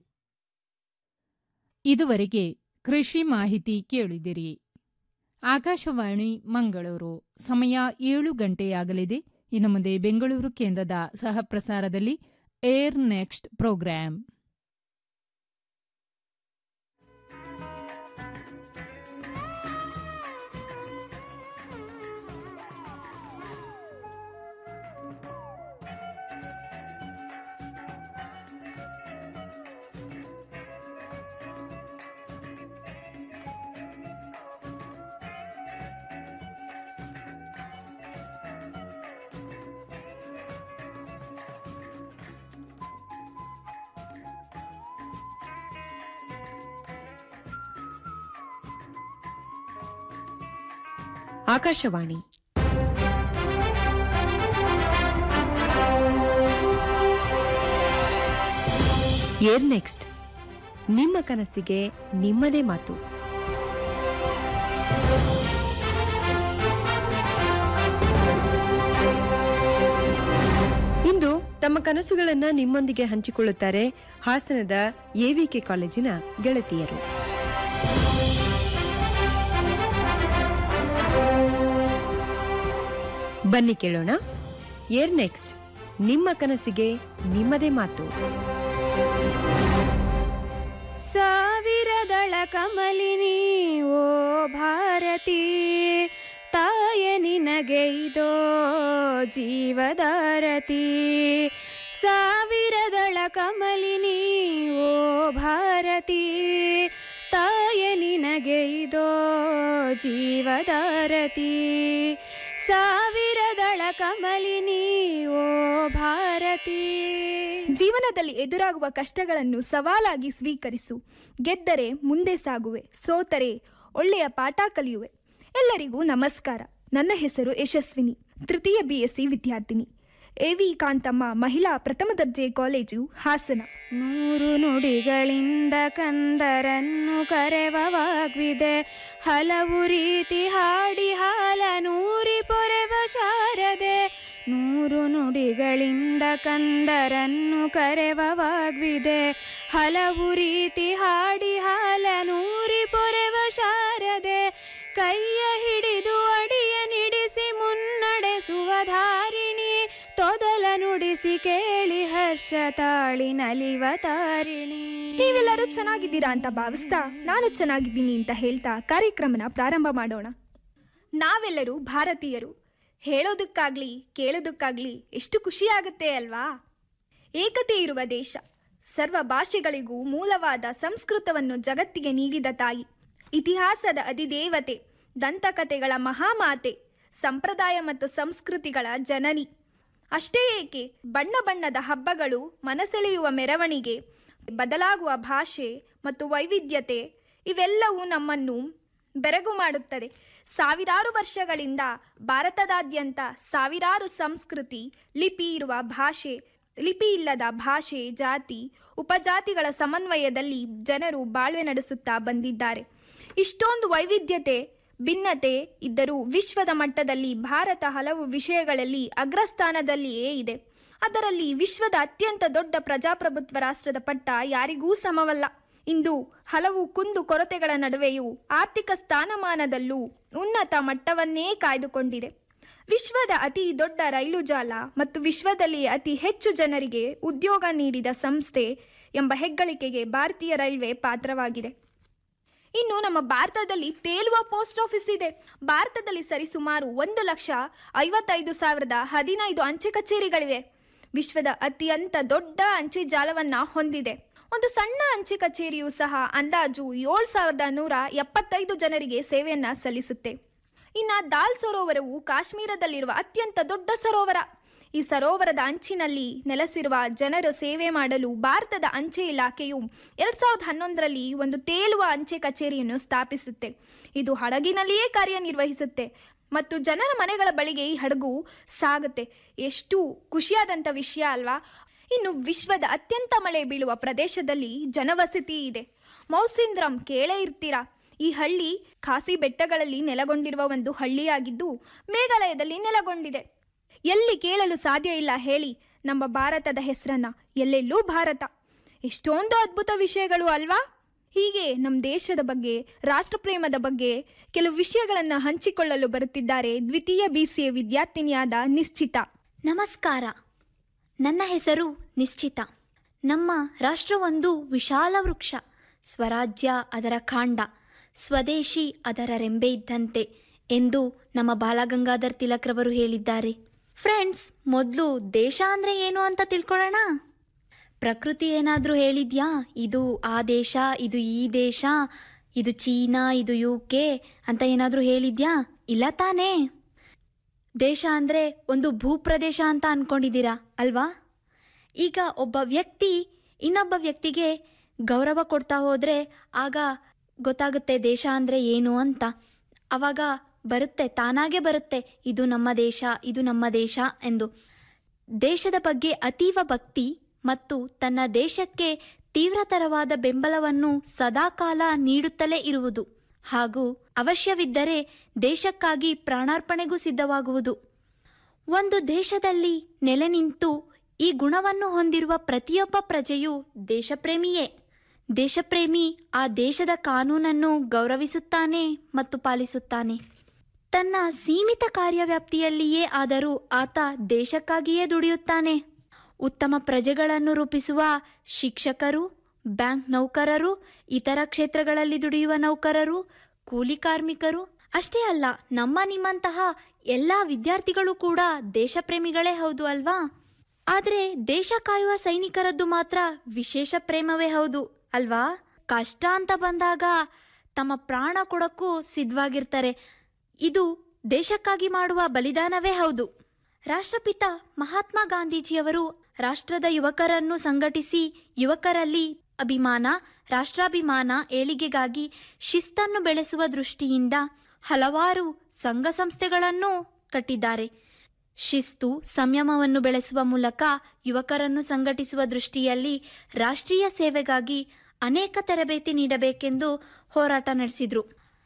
ಇದುವರೆಗೆ ಕೃಷಿ ಮಾಹಿತಿ ಕೇಳಿದಿರಿ ಆಕಾಶವಾಣಿ ಮಂಗಳೂರು ಸಮಯ ಏಳು ಗಂಟೆಯಾಗಲಿದೆ ಇನ್ನು ಮುಂದೆ ಬೆಂಗಳೂರು ಕೇಂದ್ರದ ಸಹಪ್ರಸಾರದಲ್ಲಿ air next programme Akashvani air next ನಿಮ್ಮ ಕನಸಿಗೆ ನಿಮ್ಮದೇ ಮಾತು ಇಂದು ತಮ್ಮ ಕನಸುಗಳನ್ನ ನಿಮ್ಮೊಂದಿಗೆ ಹಂಚಿಕೊಳ್ಳುತ್ತಾರೆ ಹಾಸನದ ಎವಿಕೆ ಕಾಲೇಜಿನ ಗೆಳತಿಯರು ಬನ್ನಿ ಕೇಳೋಣ ಏರ್ ನೆಕ್ಸ್ಟ್ ನಿಮ್ಮ ಕನಸಿಗೆ ನಿಮ್ಮದೇ ಮಾತು ಸಾವಿರದಳ ಕಮಲಿನಿ ಓ ಭಾರತಿ ತಾಯ ನಿನಗೆ ಇದೋ ಜೀವದಾರತಿ ಸಾವಿರದಳ ಕಮಲಿನಿ ಓ ಭಾರತಿ ತಾಯ ನಿನಗೆ ಇದೋ ಜೀವದಾರತಿ ಸಾವಿರದಳ ಕಮಲಿನಿ ಓ ಭಾರತಿ ಜೀವನದಲ್ಲಿ ಎದುರಾಗುವ ಕಷ್ಟಗಳನ್ನು ಸವಾಲಾಗಿ ಸ್ವೀಕರಿಸು ಗೆದ್ದರೆ ಮುಂದೆ ಸಾಗುವೆ ಸೋತರೆ ಒಳ್ಳೆಯ ಪಾಠ ಕಲಿಯುವೆ ಎಲ್ಲರಿಗೂ ನಮಸ್ಕಾರ ನನ್ನ ಹೆಸರು ಯಶಸ್ವಿನಿ ತೃತೀಯ ಬಿ ಎಸ್ ಸಿ ವಿದ್ಯಾರ್ಥಿನಿ ಎವಿ ಕಾಂತಮ್ಮ ಮಹಿಳಾ ಪ್ರಥಮ ದರ್ಜೆ ಕಾಲೇಜು ಹಾಸನ ನೂರು ನುಡಿಗಳಿಂದ ಕಂದರನ್ನು ಕರೆವವಾಗ್ವಿದೆ ಹಲವು ರೀತಿ ಹಾಡಿ ಹಾಲ ನೂರಿ ಪೊರೆವ ಶಾರದೆ ನೂರು ನುಡಿಗಳಿಂದ ಕಂದರನ್ನು ಕರೆವವಾಗ್ವಿದೆ ಹಲವು ರೀತಿ ಹಾಡಿ ಹಾಲ ನೂರಿ ಪೊರೆವ ಶಾರದೆ ಕೈಯ ಹಿಡಿದು ಅಡಿಯ ನಿಡಿಸಿ ಮುನ್ನಡೆಸುವ ಧಾರಿಣಿ ತೊದಲ ನುಡಿಸಿ ಕೇಳಿ ಹರ್ಷ ತಾಳಿ ನಲಿವ ತಾರಿಣಿ ನೀವೆಲ್ಲರೂ ಚೆನ್ನಾಗಿದ್ದೀರಾ ಅಂತ ಭಾವಿಸ್ತಾ ನಾನು ಚೆನ್ನಾಗಿದ್ದೀನಿ ಅಂತ ಹೇಳ್ತಾ ಕಾರ್ಯಕ್ರಮನ ಪ್ರಾರಂಭ ಮಾಡೋಣ ನಾವೆಲ್ಲರೂ ಭಾರತೀಯರು ಹೇಳೋದಕ್ಕಾಗ್ಲಿ ಕೇಳೋದಕ್ಕಾಗ್ಲಿ ಎಷ್ಟು ಖುಷಿಯಾಗುತ್ತೆ ಅಲ್ವಾ ಏಕತೆ ಇರುವ ದೇಶ ಸರ್ವ ಭಾಷೆಗಳಿಗೂ ಮೂಲವಾದ ಸಂಸ್ಕೃತವನ್ನು ಜಗತ್ತಿಗೆ ನೀಡಿದ ತಾಯಿ ಇತಿಹಾಸದ ಅಧಿದೇವತೆ ದಂತಕಥೆಗಳ ಮಹಾಮಾತೆ ಸಂಪ್ರದಾಯ ಮತ್ತು ಸಂಸ್ಕೃತಿಗಳ ಜನನಿ ಅಷ್ಟೇ ಏಕೆ ಬಣ್ಣ ಬಣ್ಣದ ಹಬ್ಬಗಳು ಮನಸೆಳೆಯುವ ಮೆರವಣಿಗೆ ಬದಲಾಗುವ ಭಾಷೆ ಮತ್ತು ವೈವಿಧ್ಯತೆ ಇವೆಲ್ಲವೂ ನಮ್ಮನ್ನು ಬೆರಗು ಮಾಡುತ್ತದೆ ಸಾವಿರಾರು ವರ್ಷಗಳಿಂದ ಭಾರತದಾದ್ಯಂತ ಸಾವಿರಾರು ಸಂಸ್ಕೃತಿ ಲಿಪಿ ಇರುವ ಭಾಷೆ ಲಿಪಿ ಇಲ್ಲದ ಭಾಷೆ ಜಾತಿ ಉಪಜಾತಿಗಳ ಸಮನ್ವಯದಲ್ಲಿ ಜನರು ಬಾಳ್ವೆ ನಡೆಸುತ್ತಾ ಬಂದಿದ್ದಾರೆ ಇಷ್ಟೊಂದು ವೈವಿಧ್ಯತೆ ಭಿನ್ನತೆ ಇದ್ದರೂ ವಿಶ್ವದ ಮಟ್ಟದಲ್ಲಿ ಭಾರತ ಹಲವು ವಿಷಯಗಳಲ್ಲಿ ಅಗ್ರಸ್ಥಾನದಲ್ಲಿಯೇ ಇದೆ ಅದರಲ್ಲಿ ವಿಶ್ವದ ಅತ್ಯಂತ ದೊಡ್ಡ ಪ್ರಜಾಪ್ರಭುತ್ವ ರಾಷ್ಟ್ರದ ಪಟ್ಟ ಯಾರಿಗೂ ಸಮವಲ್ಲ ಇಂದು ಹಲವು ಕುಂದು ಕೊರತೆಗಳ ನಡುವೆಯೂ ಆರ್ಥಿಕ ಸ್ಥಾನಮಾನದಲ್ಲೂ ಉನ್ನತ ಮಟ್ಟವನ್ನೇ ಕಾಯ್ದುಕೊಂಡಿದೆ ವಿಶ್ವದ ಅತಿ ದೊಡ್ಡ ರೈಲು ಜಾಲ ಮತ್ತು ವಿಶ್ವದಲ್ಲಿ ಅತಿ ಹೆಚ್ಚು ಜನರಿಗೆ ಉದ್ಯೋಗ ನೀಡಿದ ಸಂಸ್ಥೆ ಎಂಬ ಹೆಗ್ಗಳಿಕೆಗೆ ಭಾರತೀಯ ರೈಲ್ವೆ ಪಾತ್ರವಾಗಿದೆ ಇನ್ನು ನಮ್ಮ ಭಾರತದಲ್ಲಿ ತೇಲುವ ಪೋಸ್ಟ್ ಆಫೀಸ್ ಇದೆ ಭಾರತದಲ್ಲಿ ಸರಿಸುಮಾರು ಒಂದು ಲಕ್ಷ ಐವತ್ತೈದು ಸಾವಿರದ ಹದಿನೈದು ಅಂಚೆ ಕಚೇರಿಗಳಿವೆ ವಿಶ್ವದ ಅತ್ಯಂತ ದೊಡ್ಡ ಅಂಚೆ ಜಾಲವನ್ನ ಹೊಂದಿದೆ ಒಂದು ಸಣ್ಣ ಅಂಚೆ ಕಚೇರಿಯೂ ಸಹ ಅಂದಾಜು ಏಳು ಸಾವಿರದ ನೂರ ಎಪ್ಪತ್ತೈದು ಜನರಿಗೆ ಸೇವೆಯನ್ನ ಸಲ್ಲಿಸುತ್ತೆ ಇನ್ನ ದಾಲ್ ಸರೋವರವು ಕಾಶ್ಮೀರದಲ್ಲಿರುವ ಅತ್ಯಂತ ದೊಡ್ಡ ಸರೋವರ ಈ ಸರೋವರದ ಅಂಚಿನಲ್ಲಿ ನೆಲೆಸಿರುವ ಜನರು ಸೇವೆ ಮಾಡಲು ಭಾರತದ ಅಂಚೆ ಇಲಾಖೆಯು ಎರಡ್ ಸಾವಿರದ ಹನ್ನೊಂದರಲ್ಲಿ ಒಂದು ತೇಲುವ ಅಂಚೆ ಕಚೇರಿಯನ್ನು ಸ್ಥಾಪಿಸುತ್ತೆ ಇದು ಹಡಗಿನಲ್ಲಿಯೇ ಕಾರ್ಯನಿರ್ವಹಿಸುತ್ತೆ ಮತ್ತು ಜನರ ಮನೆಗಳ ಬಳಿಗೆ ಈ ಹಡಗು ಸಾಗುತ್ತೆ ಎಷ್ಟು ಖುಷಿಯಾದಂಥ ವಿಷಯ ಅಲ್ವಾ ಇನ್ನು ವಿಶ್ವದ ಅತ್ಯಂತ ಮಳೆ ಬೀಳುವ ಪ್ರದೇಶದಲ್ಲಿ ಜನವಸತಿ ಇದೆ ಮೌಸಿಂದ್ರಂ ಕೇಳೇ ಇರ್ತೀರಾ ಈ ಹಳ್ಳಿ ಖಾಸಿ ಬೆಟ್ಟಗಳಲ್ಲಿ ನೆಲೆಗೊಂಡಿರುವ ಒಂದು ಹಳ್ಳಿಯಾಗಿದ್ದು ಮೇಘಾಲಯದಲ್ಲಿ ನೆಲೆಗೊಂಡಿದೆ ಎಲ್ಲಿ ಕೇಳಲು ಸಾಧ್ಯ ಇಲ್ಲ ಹೇಳಿ ನಮ್ಮ ಭಾರತದ ಹೆಸರನ್ನ ಎಲ್ಲೆಲ್ಲೂ ಭಾರತ ಎಷ್ಟೊಂದು ಅದ್ಭುತ ವಿಷಯಗಳು ಅಲ್ವಾ ಹೀಗೆ ನಮ್ಮ ದೇಶದ ಬಗ್ಗೆ ರಾಷ್ಟ್ರಪ್ರೇಮದ ಬಗ್ಗೆ ಕೆಲವು ವಿಷಯಗಳನ್ನು ಹಂಚಿಕೊಳ್ಳಲು ಬರುತ್ತಿದ್ದಾರೆ ದ್ವಿತೀಯ ಬಿಸಿಎ ವಿದ್ಯಾರ್ಥಿನಿಯಾದ ನಿಶ್ಚಿತ ನಮಸ್ಕಾರ ನನ್ನ ಹೆಸರು ನಿಶ್ಚಿತ ನಮ್ಮ ರಾಷ್ಟ್ರವೊಂದು ವಿಶಾಲ ವೃಕ್ಷ ಸ್ವರಾಜ್ಯ ಅದರ ಕಾಂಡ ಸ್ವದೇಶಿ ಅದರ ರೆಂಬೆ ಇದ್ದಂತೆ ಎಂದು ನಮ್ಮ ಬಾಲಗಂಗಾಧರ್ ತಿಲಕ್ರವರು ಹೇಳಿದ್ದಾರೆ ಫ್ರೆಂಡ್ಸ್ ಮೊದಲು ದೇಶ ಅಂದರೆ ಏನು ಅಂತ ತಿಳ್ಕೊಳ್ಳೋಣ ಪ್ರಕೃತಿ ಏನಾದರೂ ಹೇಳಿದ್ಯಾ ಇದು ಆ ದೇಶ ಇದು ಈ ದೇಶ ಇದು ಚೀನಾ ಇದು ಯು ಕೆ ಅಂತ ಏನಾದರೂ ಹೇಳಿದ್ಯಾ ಇಲ್ಲ ತಾನೇ ದೇಶ ಅಂದರೆ ಒಂದು ಭೂಪ್ರದೇಶ ಅಂತ ಅನ್ಕೊಂಡಿದ್ದೀರಾ ಅಲ್ವಾ ಈಗ ಒಬ್ಬ ವ್ಯಕ್ತಿ ಇನ್ನೊಬ್ಬ ವ್ಯಕ್ತಿಗೆ ಗೌರವ ಕೊಡ್ತಾ ಹೋದರೆ ಆಗ ಗೊತ್ತಾಗುತ್ತೆ ದೇಶ ಅಂದರೆ ಏನು ಅಂತ ಆವಾಗ ಬರುತ್ತೆ ತಾನಾಗೆ ಬರುತ್ತೆ ಇದು ನಮ್ಮ ದೇಶ ಇದು ನಮ್ಮ ದೇಶ ಎಂದು ದೇಶದ ಬಗ್ಗೆ ಅತೀವ ಭಕ್ತಿ ಮತ್ತು ತನ್ನ ದೇಶಕ್ಕೆ ತೀವ್ರತರವಾದ ಬೆಂಬಲವನ್ನು ಸದಾಕಾಲ ನೀಡುತ್ತಲೇ ಇರುವುದು ಹಾಗೂ ಅವಶ್ಯವಿದ್ದರೆ ದೇಶಕ್ಕಾಗಿ ಪ್ರಾಣಾರ್ಪಣೆಗೂ ಸಿದ್ಧವಾಗುವುದು ಒಂದು ದೇಶದಲ್ಲಿ ನೆಲೆ ನಿಂತು ಈ ಗುಣವನ್ನು ಹೊಂದಿರುವ ಪ್ರತಿಯೊಬ್ಬ ಪ್ರಜೆಯು ದೇಶಪ್ರೇಮಿಯೇ ದೇಶಪ್ರೇಮಿ ಆ ದೇಶದ ಕಾನೂನನ್ನು ಗೌರವಿಸುತ್ತಾನೆ ಮತ್ತು ಪಾಲಿಸುತ್ತಾನೆ ತನ್ನ ಸೀಮಿತ ಕಾರ್ಯವ್ಯಾಪ್ತಿಯಲ್ಲಿಯೇ ಆದರೂ ಆತ ದೇಶಕ್ಕಾಗಿಯೇ ದುಡಿಯುತ್ತಾನೆ ಉತ್ತಮ ಪ್ರಜೆಗಳನ್ನು ರೂಪಿಸುವ ಶಿಕ್ಷಕರು ಬ್ಯಾಂಕ್ ನೌಕರರು ಇತರ ಕ್ಷೇತ್ರಗಳಲ್ಲಿ ದುಡಿಯುವ ನೌಕರರು ಕೂಲಿ ಕಾರ್ಮಿಕರು ಅಷ್ಟೇ ಅಲ್ಲ ನಮ್ಮ ನಿಮ್ಮಂತಹ ಎಲ್ಲ ವಿದ್ಯಾರ್ಥಿಗಳು ಕೂಡ ದೇಶಪ್ರೇಮಿಗಳೇ ಹೌದು ಅಲ್ವಾ ಆದರೆ ದೇಶ ಕಾಯುವ ಸೈನಿಕರದ್ದು ಮಾತ್ರ ವಿಶೇಷ ಪ್ರೇಮವೇ ಹೌದು ಅಲ್ವಾ ಕಷ್ಟ ಅಂತ ಬಂದಾಗ ತಮ್ಮ ಪ್ರಾಣ ಕೊಡಕ್ಕೂ ಸಿದ್ಧವಾಗಿರ್ತಾರೆ ಇದು ದೇಶಕ್ಕಾಗಿ ಮಾಡುವ ಬಲಿದಾನವೇ ಹೌದು ರಾಷ್ಟ್ರಪಿತ ಮಹಾತ್ಮ ಗಾಂಧೀಜಿಯವರು ರಾಷ್ಟ್ರದ ಯುವಕರನ್ನು ಸಂಘಟಿಸಿ ಯುವಕರಲ್ಲಿ ಅಭಿಮಾನ ರಾಷ್ಟ್ರಾಭಿಮಾನ ಏಳಿಗೆಗಾಗಿ ಶಿಸ್ತನ್ನು ಬೆಳೆಸುವ ದೃಷ್ಟಿಯಿಂದ ಹಲವಾರು ಸಂಘ ಸಂಸ್ಥೆಗಳನ್ನು ಕಟ್ಟಿದ್ದಾರೆ ಶಿಸ್ತು ಸಂಯಮವನ್ನು ಬೆಳೆಸುವ ಮೂಲಕ ಯುವಕರನ್ನು ಸಂಘಟಿಸುವ ದೃಷ್ಟಿಯಲ್ಲಿ ರಾಷ್ಟ್ರೀಯ ಸೇವೆಗಾಗಿ ಅನೇಕ ತರಬೇತಿ ನೀಡಬೇಕೆಂದು ಹೋರಾಟ ನಡೆಸಿದ್ರು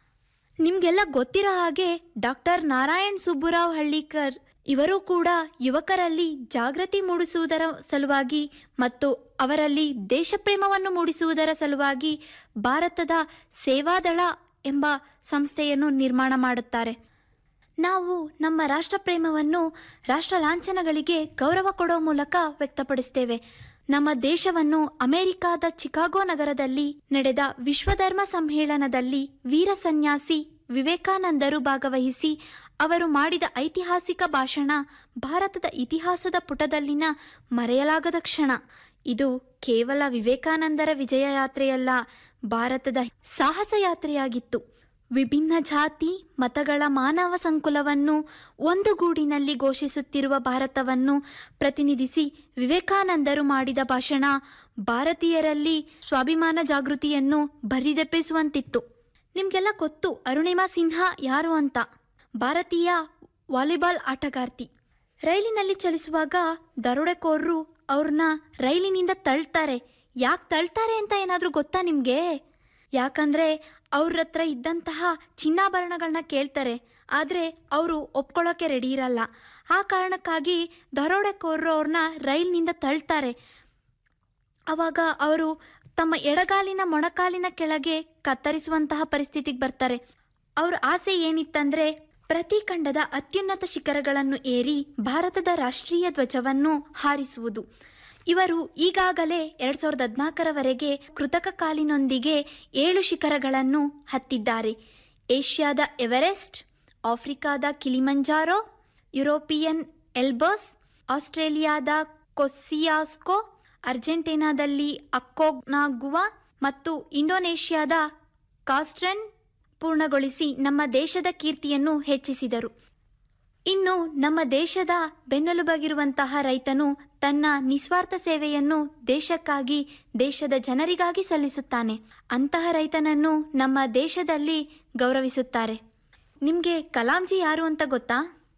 ನಿಮಗೆಲ್ಲ ಗೊತ್ತಿರೋ ಹಾಗೆ ಡಾಕ್ಟರ್ ನಾರಾಯಣ್ ಸುಬ್ಬುರಾವ್ ಹಳ್ಳಿಕರ್ ಇವರು ಕೂಡ ಯುವಕರಲ್ಲಿ ಜಾಗೃತಿ ಮೂಡಿಸುವುದರ ಸಲುವಾಗಿ ಮತ್ತು ಅವರಲ್ಲಿ ದೇಶಪ್ರೇಮವನ್ನು ಮೂಡಿಸುವುದರ ಸಲುವಾಗಿ ಭಾರತದ ಸೇವಾದಳ ಎಂಬ ಸಂಸ್ಥೆಯನ್ನು ನಿರ್ಮಾಣ ಮಾಡುತ್ತಾರೆ ನಾವು ನಮ್ಮ ರಾಷ್ಟ್ರಪ್ರೇಮವನ್ನು ರಾಷ್ಟ್ರ ಲಾಂಛನಗಳಿಗೆ ಗೌರವ ಕೊಡೋ ಮೂಲಕ ವ್ಯಕ್ತಪಡಿಸ್ತೇವೆ ನಮ್ಮ ದೇಶವನ್ನು ಅಮೆರಿಕಾದ ಚಿಕಾಗೋ ನಗರದಲ್ಲಿ ನಡೆದ ವಿಶ್ವಧರ್ಮ ಸಮ್ಮೇಳನದಲ್ಲಿ ವೀರ ಸನ್ಯಾಸಿ ವಿವೇಕಾನಂದರು ಭಾಗವಹಿಸಿ ಅವರು ಮಾಡಿದ ಐತಿಹಾಸಿಕ ಭಾಷಣ ಭಾರತದ ಇತಿಹಾಸದ ಪುಟದಲ್ಲಿನ ಮರೆಯಲಾಗದ ಕ್ಷಣ ಇದು ಕೇವಲ ವಿವೇಕಾನಂದರ ವಿಜಯ ಯಾತ್ರೆಯಲ್ಲ ಭಾರತದ ಸಾಹಸ ಯಾತ್ರೆಯಾಗಿತ್ತು ವಿಭಿನ್ನ ಜಾತಿ ಮತಗಳ ಮಾನವ ಸಂಕುಲವನ್ನು ಒಂದು ಗೂಡಿನಲ್ಲಿ ಘೋಷಿಸುತ್ತಿರುವ ಭಾರತವನ್ನು ಪ್ರತಿನಿಧಿಸಿ ವಿವೇಕಾನಂದರು ಮಾಡಿದ ಭಾಷಣ ಭಾರತೀಯರಲ್ಲಿ ಸ್ವಾಭಿಮಾನ ಜಾಗೃತಿಯನ್ನು ಬರಿದೆಪ್ಪಿಸುವಂತಿತ್ತು ನಿಮಗೆಲ್ಲ ಗೊತ್ತು ಅರುಣಿಮಾ ಸಿನ್ಹಾ ಯಾರು ಅಂತ ಭಾರತೀಯ ವಾಲಿಬಾಲ್ ಆಟಗಾರ್ತಿ ರೈಲಿನಲ್ಲಿ ಚಲಿಸುವಾಗ ದರೋಡೆಕೋರರು ಅವ್ರನ್ನ ರೈಲಿನಿಂದ ತಳ್ತಾರೆ ಯಾಕೆ ತಳ್ತಾರೆ ಅಂತ ಏನಾದರೂ ಗೊತ್ತಾ ನಿಮಗೆ ಯಾಕಂದ್ರೆ ಅವ್ರ ಹತ್ರ ಇದ್ದಂತಹ ಚಿನ್ನಾಭರಣಗಳನ್ನ ಕೇಳ್ತಾರೆ ಆದರೆ ಅವರು ಒಪ್ಕೊಳ್ಳೋಕೆ ರೆಡಿ ಇರಲ್ಲ ಆ ಕಾರಣಕ್ಕಾಗಿ ದರೋಡೆಕೋರರು ಅವ್ರನ್ನ ರೈಲ್ನಿಂದ ತಳ್ತಾರೆ ಅವಾಗ ಅವರು ತಮ್ಮ ಎಡಗಾಲಿನ ಮೊಣಕಾಲಿನ ಕೆಳಗೆ ಕತ್ತರಿಸುವಂತಹ ಪರಿಸ್ಥಿತಿಗೆ ಬರ್ತಾರೆ ಅವ್ರ ಆಸೆ ಏನಿತ್ತಂದ್ರೆ ಪ್ರತಿ ಖಂಡದ ಅತ್ಯುನ್ನತ ಶಿಖರಗಳನ್ನು ಏರಿ ಭಾರತದ ರಾಷ್ಟ್ರೀಯ ಧ್ವಜವನ್ನು ಹಾರಿಸುವುದು ಇವರು ಈಗಾಗಲೇ ಎರಡ್ ಸಾವಿರದ ಹದಿನಾಲ್ಕರವರೆಗೆ ಕೃತಕ ಕಾಲಿನೊಂದಿಗೆ ಏಳು ಶಿಖರಗಳನ್ನು ಹತ್ತಿದ್ದಾರೆ ಏಷ್ಯಾದ ಎವರೆಸ್ಟ್ ಆಫ್ರಿಕಾದ ಕಿಲಿಮಂಜಾರೋ ಯುರೋಪಿಯನ್ ಎಲ್ಬರ್ಸ್ ಆಸ್ಟ್ರೇಲಿಯಾದ ಕೊಸ್ಸಿಯಾಸ್ಕೋ ಅರ್ಜೆಂಟೀನಾದಲ್ಲಿ ಅಕ್ಕೋಗ್ನಾಗುವಾ ಮತ್ತು ಇಂಡೋನೇಷ್ಯಾದ ಕಾಸ್ಟ್ರೆನ್ ಪೂರ್ಣಗೊಳಿಸಿ ನಮ್ಮ ದೇಶದ ಕೀರ್ತಿಯನ್ನು ಹೆಚ್ಚಿಸಿದರು ಇನ್ನು ನಮ್ಮ ದೇಶದ ಬೆನ್ನೆಲುಬಾಗಿರುವಂತಹ ರೈತನು ತನ್ನ ನಿಸ್ವಾರ್ಥ ಸೇವೆಯನ್ನು ದೇಶಕ್ಕಾಗಿ ದೇಶದ ಜನರಿಗಾಗಿ ಸಲ್ಲಿಸುತ್ತಾನೆ ಅಂತಹ ರೈತನನ್ನು ನಮ್ಮ ದೇಶದಲ್ಲಿ ಗೌರವಿಸುತ್ತಾರೆ ನಿಮಗೆ ಕಲಾಂಜಿ ಯಾರು ಅಂತ ಗೊತ್ತಾ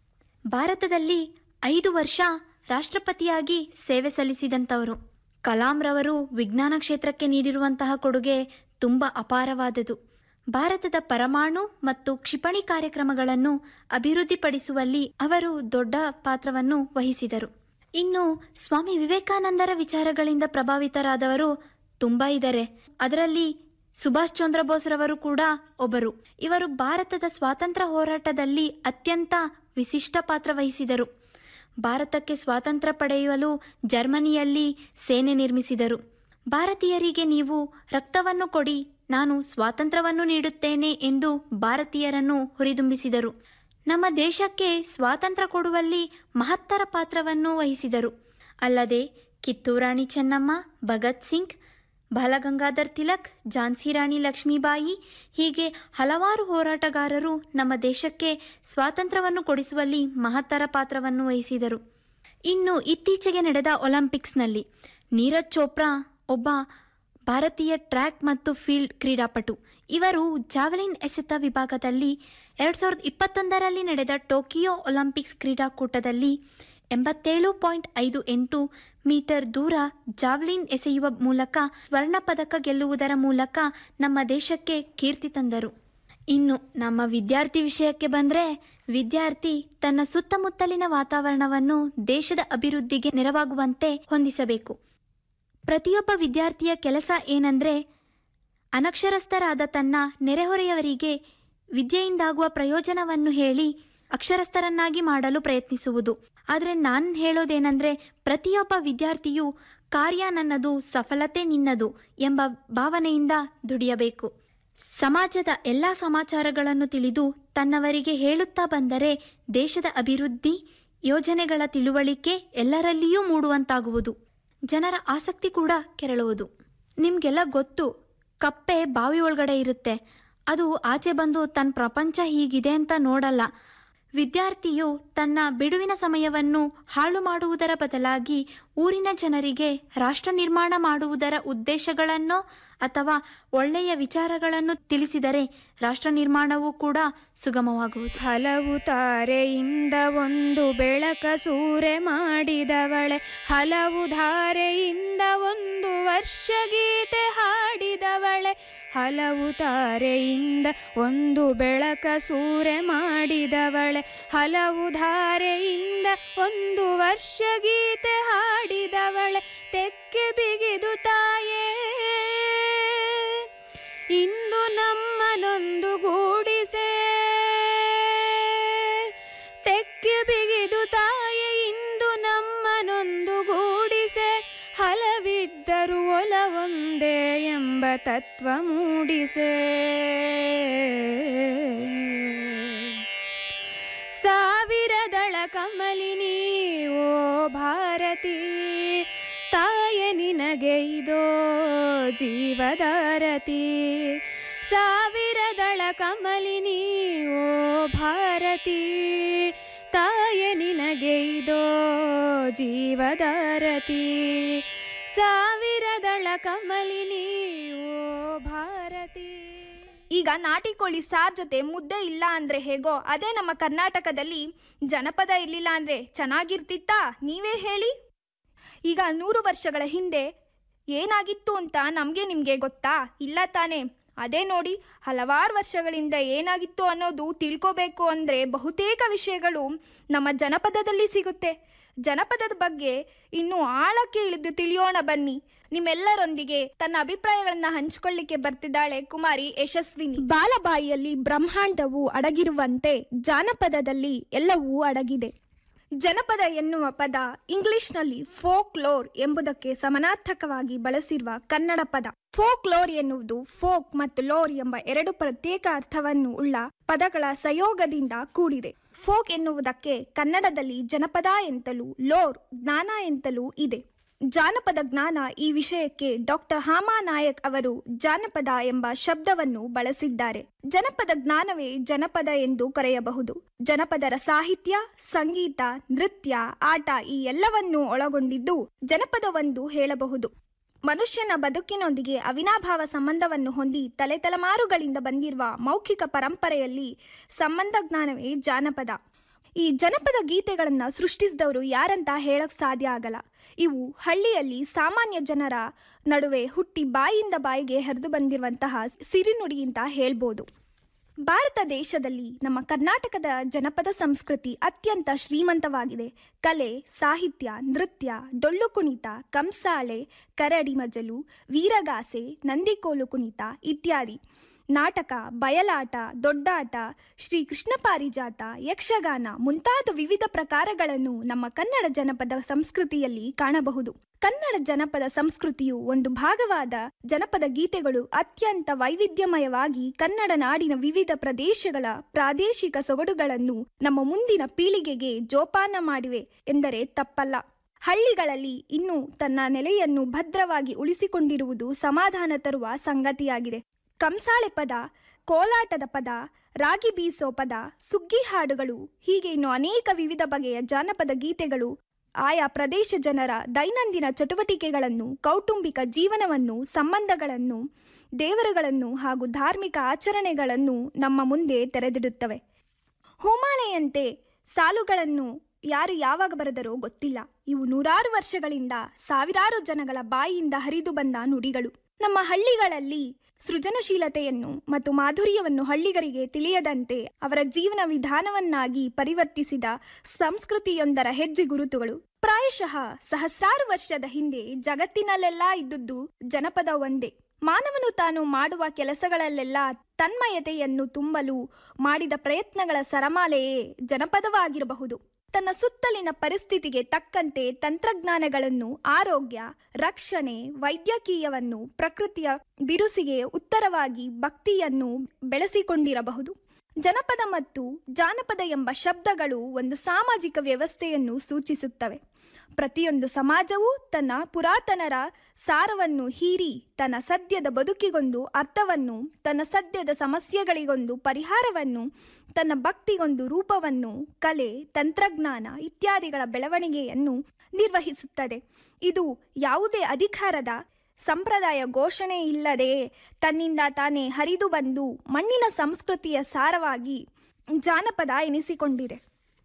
ಭಾರತದಲ್ಲಿ ಐದು ವರ್ಷ ರಾಷ್ಟ್ರಪತಿಯಾಗಿ ಸೇವೆ ಸಲ್ಲಿಸಿದಂಥವರು ಕಲಾಂರವರು ವಿಜ್ಞಾನ ಕ್ಷೇತ್ರಕ್ಕೆ ನೀಡಿರುವಂತಹ ಕೊಡುಗೆ ತುಂಬ ಅಪಾರವಾದುದು ಭಾರತದ ಪರಮಾಣು ಮತ್ತು ಕ್ಷಿಪಣಿ ಕಾರ್ಯಕ್ರಮಗಳನ್ನು ಅಭಿವೃದ್ಧಿಪಡಿಸುವಲ್ಲಿ ಅವರು ದೊಡ್ಡ ಪಾತ್ರವನ್ನು ವಹಿಸಿದರು ಇನ್ನು ಸ್ವಾಮಿ ವಿವೇಕಾನಂದರ ವಿಚಾರಗಳಿಂದ ಪ್ರಭಾವಿತರಾದವರು ತುಂಬಾ ಇದ್ದಾರೆ ಅದರಲ್ಲಿ ಸುಭಾಷ್ ಚಂದ್ರ ಬೋಸ್ರವರು ಕೂಡ ಒಬ್ಬರು ಇವರು ಭಾರತದ ಸ್ವಾತಂತ್ರ್ಯ ಹೋರಾಟದಲ್ಲಿ ಅತ್ಯಂತ ವಿಶಿಷ್ಟ ಪಾತ್ರ ವಹಿಸಿದರು ಭಾರತಕ್ಕೆ ಸ್ವಾತಂತ್ರ್ಯ ಪಡೆಯಲು ಜರ್ಮನಿಯಲ್ಲಿ ಸೇನೆ ನಿರ್ಮಿಸಿದರು ಭಾರತೀಯರಿಗೆ ನೀವು ರಕ್ತವನ್ನು ಕೊಡಿ ನಾನು ಸ್ವಾತಂತ್ರ್ಯವನ್ನು ನೀಡುತ್ತೇನೆ ಎಂದು ಭಾರತೀಯರನ್ನು ಹುರಿದುಂಬಿಸಿದರು ನಮ್ಮ ದೇಶಕ್ಕೆ ಸ್ವಾತಂತ್ರ್ಯ ಕೊಡುವಲ್ಲಿ ಮಹತ್ತರ ಪಾತ್ರವನ್ನು ವಹಿಸಿದರು ಅಲ್ಲದೆ ಕಿತ್ತೂರಾಣಿ ಚೆನ್ನಮ್ಮ ಭಗತ್ ಸಿಂಗ್ ಬಾಲಗಂಗಾಧರ್ ತಿಲಕ್ ಝಾನ್ಸಿ ರಾಣಿ ಲಕ್ಷ್ಮೀಬಾಯಿ ಹೀಗೆ ಹಲವಾರು ಹೋರಾಟಗಾರರು ನಮ್ಮ ದೇಶಕ್ಕೆ ಸ್ವಾತಂತ್ರ್ಯವನ್ನು ಕೊಡಿಸುವಲ್ಲಿ ಮಹತ್ತರ ಪಾತ್ರವನ್ನು ವಹಿಸಿದರು ಇನ್ನು ಇತ್ತೀಚೆಗೆ ನಡೆದ ಒಲಿಂಪಿಕ್ಸ್ನಲ್ಲಿ ನೀರಜ್ ಚೋಪ್ರಾ ಒಬ್ಬ ಭಾರತೀಯ ಟ್ರ್ಯಾಕ್ ಮತ್ತು ಫೀಲ್ಡ್ ಕ್ರೀಡಾಪಟು ಇವರು ಜಾವೆಲಿನ್ ಎಸೆತ ವಿಭಾಗದಲ್ಲಿ ಎರಡು ಸಾವಿರದ ಇಪ್ಪತ್ತೊಂದರಲ್ಲಿ ನಡೆದ ಟೋಕಿಯೋ ಒಲಿಂಪಿಕ್ಸ್ ಕ್ರೀಡಾಕೂಟದಲ್ಲಿ ಎಂಬತ್ತೇಳು ಪಾಯಿಂಟ್ ಐದು ಎಂಟು ಮೀಟರ್ ದೂರ ಜಾವ್ಲಿನ್ ಎಸೆಯುವ ಮೂಲಕ ಸ್ವರ್ಣ ಪದಕ ಗೆಲ್ಲುವುದರ ಮೂಲಕ ನಮ್ಮ ದೇಶಕ್ಕೆ ಕೀರ್ತಿ ತಂದರು ಇನ್ನು ನಮ್ಮ ವಿದ್ಯಾರ್ಥಿ ವಿಷಯಕ್ಕೆ ಬಂದರೆ ವಿದ್ಯಾರ್ಥಿ ತನ್ನ ಸುತ್ತಮುತ್ತಲಿನ ವಾತಾವರಣವನ್ನು ದೇಶದ ಅಭಿವೃದ್ಧಿಗೆ ನೆರವಾಗುವಂತೆ ಹೊಂದಿಸಬೇಕು ಪ್ರತಿಯೊಬ್ಬ ವಿದ್ಯಾರ್ಥಿಯ ಕೆಲಸ ಏನಂದ್ರೆ ಅನಕ್ಷರಸ್ಥರಾದ ತನ್ನ ನೆರೆಹೊರೆಯವರಿಗೆ ವಿದ್ಯೆಯಿಂದಾಗುವ ಪ್ರಯೋಜನವನ್ನು ಹೇಳಿ ಅಕ್ಷರಸ್ಥರನ್ನಾಗಿ ಮಾಡಲು ಪ್ರಯತ್ನಿಸುವುದು ಆದರೆ ನಾನು ಹೇಳೋದೇನೆಂದರೆ ಪ್ರತಿಯೊಬ್ಬ ವಿದ್ಯಾರ್ಥಿಯು ಕಾರ್ಯ ನನ್ನದು ಸಫಲತೆ ನಿನ್ನದು ಎಂಬ ಭಾವನೆಯಿಂದ ದುಡಿಯಬೇಕು ಸಮಾಜದ ಎಲ್ಲ ಸಮಾಚಾರಗಳನ್ನು ತಿಳಿದು ತನ್ನವರಿಗೆ ಹೇಳುತ್ತಾ ಬಂದರೆ ದೇಶದ ಅಭಿವೃದ್ಧಿ ಯೋಜನೆಗಳ ತಿಳುವಳಿಕೆ ಎಲ್ಲರಲ್ಲಿಯೂ ಮೂಡುವಂತಾಗುವುದು ಜನರ ಆಸಕ್ತಿ ಕೂಡ ಕೆರಳುವುದು ನಿಮಗೆಲ್ಲ ಗೊತ್ತು ಕಪ್ಪೆ ಬಾವಿ ಒಳಗಡೆ ಇರುತ್ತೆ ಅದು ಆಚೆ ಬಂದು ತನ್ನ ಪ್ರಪಂಚ ಹೀಗಿದೆ ಅಂತ ನೋಡಲ್ಲ ವಿದ್ಯಾರ್ಥಿಯು ತನ್ನ ಬಿಡುವಿನ ಸಮಯವನ್ನು ಹಾಳು ಮಾಡುವುದರ ಬದಲಾಗಿ ಊರಿನ ಜನರಿಗೆ ರಾಷ್ಟ್ರ ನಿರ್ಮಾಣ ಮಾಡುವುದರ ಉದ್ದೇಶಗಳನ್ನು ಅಥವಾ ಒಳ್ಳೆಯ ವಿಚಾರಗಳನ್ನು ತಿಳಿಸಿದರೆ ರಾಷ್ಟ್ರ ನಿರ್ಮಾಣವೂ ಕೂಡ ಸುಗಮವಾಗುವುದು ಹಲವು ತಾರೆಯಿಂದ ಒಂದು ಬೆಳಕ ಸೂರೆ ಮಾಡಿದವಳೆ ಹಲವು ಧಾರೆಯಿಂದ ಒಂದು ವರ್ಷ ಗೀತೆ ಹಾಡಿದವಳೆ ಹಲವು ತಾರೆಯಿಂದ ಒಂದು ಬೆಳಕ ಸೂರೆ ಮಾಡಿದವಳೆ ಹಲವು ಧಾರೆಯಿಂದ ಒಂದು ವರ್ಷ ಗೀತೆ ಹಾಡಿದವಳೆ ತೆಕ್ಕೆ ಬಿಗಿದು ತಾಯೇ ಇಂದು ನಮ್ಮನೊಂದು ಗೂಡಿಸೆ ತೆಕ್ಕೆ ಬಿಗಿದು ತಾಯೆ ಇಂದು ನಮ್ಮನೊಂದು ಗೂಡಿಸೆ ಹಲವಿದ್ದರು ಒಲವೊಂದೇ ಎಂಬ ತತ್ವ ಮೂಡಿಸೆ ಸಾವಿರದಳ ಕಮಲಿನಿ ಓ ಭಾರತಿ ತಾಯ ನಿನಗೆ ಇದೋ ಜೀವದಾರತಿ ಸಾವಿರದಳ ಕಮಲಿನಿ ಓ ಭಾರತಿ ತಾಯ ನಿನಗೆ ಇದೋ ಜೀವದಾರತಿ ಸಾವಿರದಳ ಕಮಲಿನಿ ಓ ಭಾರತಿ ಈಗ ನಾಟಿ ಕೋಳಿ ಸಾರ್ ಜೊತೆ ಮುದ್ದೆ ಇಲ್ಲ ಅಂದ್ರೆ ಹೇಗೋ ಅದೇ ನಮ್ಮ ಕರ್ನಾಟಕದಲ್ಲಿ ಜನಪದ ಇರ್ಲಿಲ್ಲ ಅಂದ್ರೆ ಚೆನ್ನಾಗಿರ್ತಿತ್ತಾ ನೀವೇ ಹೇಳಿ ಈಗ ನೂರು ವರ್ಷಗಳ ಹಿಂದೆ ಏನಾಗಿತ್ತು ಅಂತ ನಮಗೆ ನಿಮಗೆ ಗೊತ್ತಾ ಇಲ್ಲ ತಾನೇ ಅದೇ ನೋಡಿ ಹಲವಾರು ವರ್ಷಗಳಿಂದ ಏನಾಗಿತ್ತು ಅನ್ನೋದು ತಿಳ್ಕೋಬೇಕು ಅಂದರೆ ಬಹುತೇಕ ವಿಷಯಗಳು ನಮ್ಮ ಜನಪದದಲ್ಲಿ ಸಿಗುತ್ತೆ ಜನಪದದ ಬಗ್ಗೆ ಇನ್ನು ಆಳಕ್ಕೆ ಇಳಿದು ತಿಳಿಯೋಣ ಬನ್ನಿ ನಿಮ್ಮೆಲ್ಲರೊಂದಿಗೆ ತನ್ನ ಅಭಿಪ್ರಾಯಗಳನ್ನ ಹಂಚಿಕೊಳ್ಳಿಕ್ಕೆ ಬರ್ತಿದ್ದಾಳೆ ಕುಮಾರಿ ಯಶಸ್ವಿನಿ ಬಾಲಬಾಯಿಯಲ್ಲಿ ಬ್ರಹ್ಮಾಂಡವು ಅಡಗಿರುವಂತೆ ಜಾನಪದದಲ್ಲಿ ಎಲ್ಲವೂ ಅಡಗಿದೆ ಜನಪದ ಎನ್ನುವ ಪದ ಇಂಗ್ಲಿಷ್ನಲ್ಲಿ ಫೋಕ್ ಲೋರ್ ಎಂಬುದಕ್ಕೆ ಸಮಾನಾರ್ಥಕವಾಗಿ ಬಳಸಿರುವ ಕನ್ನಡ ಪದ ಫೋಕ್ ಲೋರ್ ಎನ್ನುವುದು ಫೋಕ್ ಮತ್ತು ಲೋರ್ ಎಂಬ ಎರಡು ಪ್ರತ್ಯೇಕ ಅರ್ಥವನ್ನು ಉಳ್ಳ ಪದಗಳ ಸಂಯೋಗದಿಂದ ಕೂಡಿದೆ ಫೋಕ್ ಎನ್ನುವುದಕ್ಕೆ ಕನ್ನಡದಲ್ಲಿ ಜನಪದ ಎಂತಲೂ ಲೋರ್ ಜ್ಞಾನ ಎಂತಲೂ ಇದೆ ಜಾನಪದ ಜ್ಞಾನ ಈ ವಿಷಯಕ್ಕೆ ಡಾಕ್ಟರ್ ಹಾಮಾ ನಾಯಕ್ ಅವರು ಜಾನಪದ ಎಂಬ ಶಬ್ದವನ್ನು ಬಳಸಿದ್ದಾರೆ ಜನಪದ ಜ್ಞಾನವೇ ಜನಪದ ಎಂದು ಕರೆಯಬಹುದು ಜನಪದರ ಸಾಹಿತ್ಯ ಸಂಗೀತ ನೃತ್ಯ ಆಟ ಈ ಎಲ್ಲವನ್ನೂ ಒಳಗೊಂಡಿದ್ದು ಜನಪದವೆಂದು ಹೇಳಬಹುದು ಮನುಷ್ಯನ ಬದುಕಿನೊಂದಿಗೆ ಅವಿನಾಭಾವ ಸಂಬಂಧವನ್ನು ಹೊಂದಿ ತಲೆತಲೆಮಾರುಗಳಿಂದ ಬಂದಿರುವ ಮೌಖಿಕ ಪರಂಪರೆಯಲ್ಲಿ ಸಂಬಂಧ ಜ್ಞಾನವೇ ಜಾನಪದ ಈ ಜನಪದ ಗೀತೆಗಳನ್ನು ಸೃಷ್ಟಿಸಿದವರು ಯಾರಂತ ಹೇಳಕ್ ಸಾಧ್ಯ ಆಗಲ್ಲ ಇವು ಹಳ್ಳಿಯಲ್ಲಿ ಸಾಮಾನ್ಯ ಜನರ ನಡುವೆ ಹುಟ್ಟಿ ಬಾಯಿಂದ ಬಾಯಿಗೆ ಹರಿದು ಬಂದಿರುವಂತಹ ಸಿರಿನುಡಿ ಅಂತ ಹೇಳ್ಬೋದು ಭಾರತ ದೇಶದಲ್ಲಿ ನಮ್ಮ ಕರ್ನಾಟಕದ ಜನಪದ ಸಂಸ್ಕೃತಿ ಅತ್ಯಂತ ಶ್ರೀಮಂತವಾಗಿದೆ ಕಲೆ ಸಾಹಿತ್ಯ ನೃತ್ಯ ಡೊಳ್ಳು ಕುಣಿತ ಕಂಸಾಳೆ ಕರಡಿ ಮಜಲು ವೀರಗಾಸೆ ನಂದಿಕೋಲು ಕುಣಿತ ಇತ್ಯಾದಿ ನಾಟಕ ಬಯಲಾಟ ದೊಡ್ಡಾಟ ಶ್ರೀ ಕೃಷ್ಣ ಪಾರಿಜಾತ ಯಕ್ಷಗಾನ ಮುಂತಾದ ವಿವಿಧ ಪ್ರಕಾರಗಳನ್ನು ನಮ್ಮ ಕನ್ನಡ ಜನಪದ ಸಂಸ್ಕೃತಿಯಲ್ಲಿ ಕಾಣಬಹುದು ಕನ್ನಡ ಜನಪದ ಸಂಸ್ಕೃತಿಯು ಒಂದು ಭಾಗವಾದ ಜನಪದ ಗೀತೆಗಳು ಅತ್ಯಂತ ವೈವಿಧ್ಯಮಯವಾಗಿ ಕನ್ನಡ ನಾಡಿನ ವಿವಿಧ ಪ್ರದೇಶಗಳ ಪ್ರಾದೇಶಿಕ ಸೊಗಡುಗಳನ್ನು ನಮ್ಮ ಮುಂದಿನ ಪೀಳಿಗೆಗೆ ಜೋಪಾನ ಮಾಡಿವೆ ಎಂದರೆ ತಪ್ಪಲ್ಲ ಹಳ್ಳಿಗಳಲ್ಲಿ ಇನ್ನೂ ತನ್ನ ನೆಲೆಯನ್ನು ಭದ್ರವಾಗಿ ಉಳಿಸಿಕೊಂಡಿರುವುದು ಸಮಾಧಾನ ತರುವ ಸಂಗತಿಯಾಗಿದೆ ಕಂಸಾಳೆ ಪದ ಕೋಲಾಟದ ಪದ ರಾಗಿ ಬೀಸೋ ಪದ ಸುಗ್ಗಿ ಹಾಡುಗಳು ಹೀಗೆ ಇನ್ನು ಅನೇಕ ವಿವಿಧ ಬಗೆಯ ಜಾನಪದ ಗೀತೆಗಳು ಆಯಾ ಪ್ರದೇಶ ಜನರ ದೈನಂದಿನ ಚಟುವಟಿಕೆಗಳನ್ನು ಕೌಟುಂಬಿಕ ಜೀವನವನ್ನು ಸಂಬಂಧಗಳನ್ನು ದೇವರುಗಳನ್ನು ಹಾಗೂ ಧಾರ್ಮಿಕ ಆಚರಣೆಗಳನ್ನು ನಮ್ಮ ಮುಂದೆ ತೆರೆದಿಡುತ್ತವೆ ಹೋಮಾಲೆಯಂತೆ ಸಾಲುಗಳನ್ನು ಯಾರು ಯಾವಾಗ ಬರೆದರೋ ಗೊತ್ತಿಲ್ಲ ಇವು ನೂರಾರು ವರ್ಷಗಳಿಂದ ಸಾವಿರಾರು ಜನಗಳ ಬಾಯಿಯಿಂದ ಹರಿದು ಬಂದ ನುಡಿಗಳು ನಮ್ಮ ಹಳ್ಳಿಗಳಲ್ಲಿ ಸೃಜನಶೀಲತೆಯನ್ನು ಮತ್ತು ಮಾಧುರ್ಯವನ್ನು ಹಳ್ಳಿಗರಿಗೆ ತಿಳಿಯದಂತೆ ಅವರ ಜೀವನ ವಿಧಾನವನ್ನಾಗಿ ಪರಿವರ್ತಿಸಿದ ಸಂಸ್ಕೃತಿಯೊಂದರ ಹೆಜ್ಜೆ ಗುರುತುಗಳು ಪ್ರಾಯಶಃ ಸಹಸ್ರಾರು ವರ್ಷದ ಹಿಂದೆ ಜಗತ್ತಿನಲ್ಲೆಲ್ಲ ಇದ್ದುದು ಜನಪದ ಒಂದೇ ಮಾನವನು ತಾನು ಮಾಡುವ ಕೆಲಸಗಳಲ್ಲೆಲ್ಲ ತನ್ಮಯತೆಯನ್ನು ತುಂಬಲು ಮಾಡಿದ ಪ್ರಯತ್ನಗಳ ಸರಮಾಲೆಯೇ ಜನಪದವಾಗಿರಬಹುದು ತನ್ನ ಸುತ್ತಲಿನ ಪರಿಸ್ಥಿತಿಗೆ ತಕ್ಕಂತೆ ತಂತ್ರಜ್ಞಾನಗಳನ್ನು ಆರೋಗ್ಯ ರಕ್ಷಣೆ ವೈದ್ಯಕೀಯವನ್ನು ಪ್ರಕೃತಿಯ ಬಿರುಸಿಗೆ ಉತ್ತರವಾಗಿ ಭಕ್ತಿಯನ್ನು ಬೆಳೆಸಿಕೊಂಡಿರಬಹುದು ಜನಪದ ಮತ್ತು ಜಾನಪದ ಎಂಬ ಶಬ್ದಗಳು ಒಂದು ಸಾಮಾಜಿಕ ವ್ಯವಸ್ಥೆಯನ್ನು ಸೂಚಿಸುತ್ತವೆ ಪ್ರತಿಯೊಂದು ಸಮಾಜವೂ ತನ್ನ ಪುರಾತನರ ಸಾರವನ್ನು ಹೀರಿ ತನ್ನ ಸದ್ಯದ ಬದುಕಿಗೊಂದು ಅರ್ಥವನ್ನು ತನ್ನ ಸದ್ಯದ ಸಮಸ್ಯೆಗಳಿಗೊಂದು ಪರಿಹಾರವನ್ನು ತನ್ನ ಭಕ್ತಿಗೊಂದು ರೂಪವನ್ನು ಕಲೆ ತಂತ್ರಜ್ಞಾನ ಇತ್ಯಾದಿಗಳ ಬೆಳವಣಿಗೆಯನ್ನು ನಿರ್ವಹಿಸುತ್ತದೆ ಇದು ಯಾವುದೇ ಅಧಿಕಾರದ ಸಂಪ್ರದಾಯ ಘೋಷಣೆ ಇಲ್ಲದೆ ತನ್ನಿಂದ ತಾನೇ ಹರಿದು ಬಂದು ಮಣ್ಣಿನ ಸಂಸ್ಕೃತಿಯ ಸಾರವಾಗಿ ಜಾನಪದ ಎನಿಸಿಕೊಂಡಿದೆ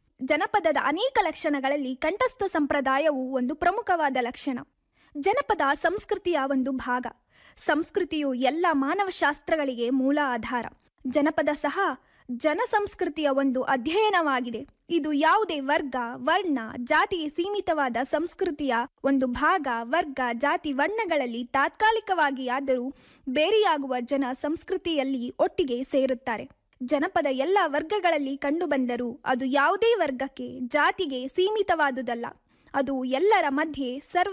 ಜನಪದದ ಅನೇಕ ಲಕ್ಷಣಗಳಲ್ಲಿ ಕಂಠಸ್ಥ ಸಂಪ್ರದಾಯವು ಒಂದು ಪ್ರಮುಖವಾದ ಲಕ್ಷಣ ಜನಪದ ಸಂಸ್ಕೃತಿಯ ಒಂದು ಭಾಗ ಸಂಸ್ಕೃತಿಯು ಎಲ್ಲ ಮಾನವಶಾಸ್ತ್ರಗಳಿಗೆ ಮೂಲ ಆಧಾರ ಜನಪದ ಸಹ ಜನಸಂಸ್ಕೃತಿಯ ಒಂದು ಅಧ್ಯಯನವಾಗಿದೆ ಇದು ಯಾವುದೇ ವರ್ಗ ವರ್ಣ ಜಾತಿಗೆ ಸೀಮಿತವಾದ ಸಂಸ್ಕೃತಿಯ ಒಂದು ಭಾಗ ವರ್ಗ ಜಾತಿ ವರ್ಣಗಳಲ್ಲಿ ತಾತ್ಕಾಲಿಕವಾಗಿ ಆದರೂ ಬೇರೆಯಾಗುವ ಜನ ಸಂಸ್ಕೃತಿಯಲ್ಲಿ ಒಟ್ಟಿಗೆ ಸೇರುತ್ತಾರೆ ಜನಪದ ಎಲ್ಲ ವರ್ಗಗಳಲ್ಲಿ ಕಂಡುಬಂದರೂ ಅದು ಯಾವುದೇ ವರ್ಗಕ್ಕೆ ಜಾತಿಗೆ ಸೀಮಿತವಾದುದಲ್ಲ ಅದು ಎಲ್ಲರ ಮಧ್ಯೆ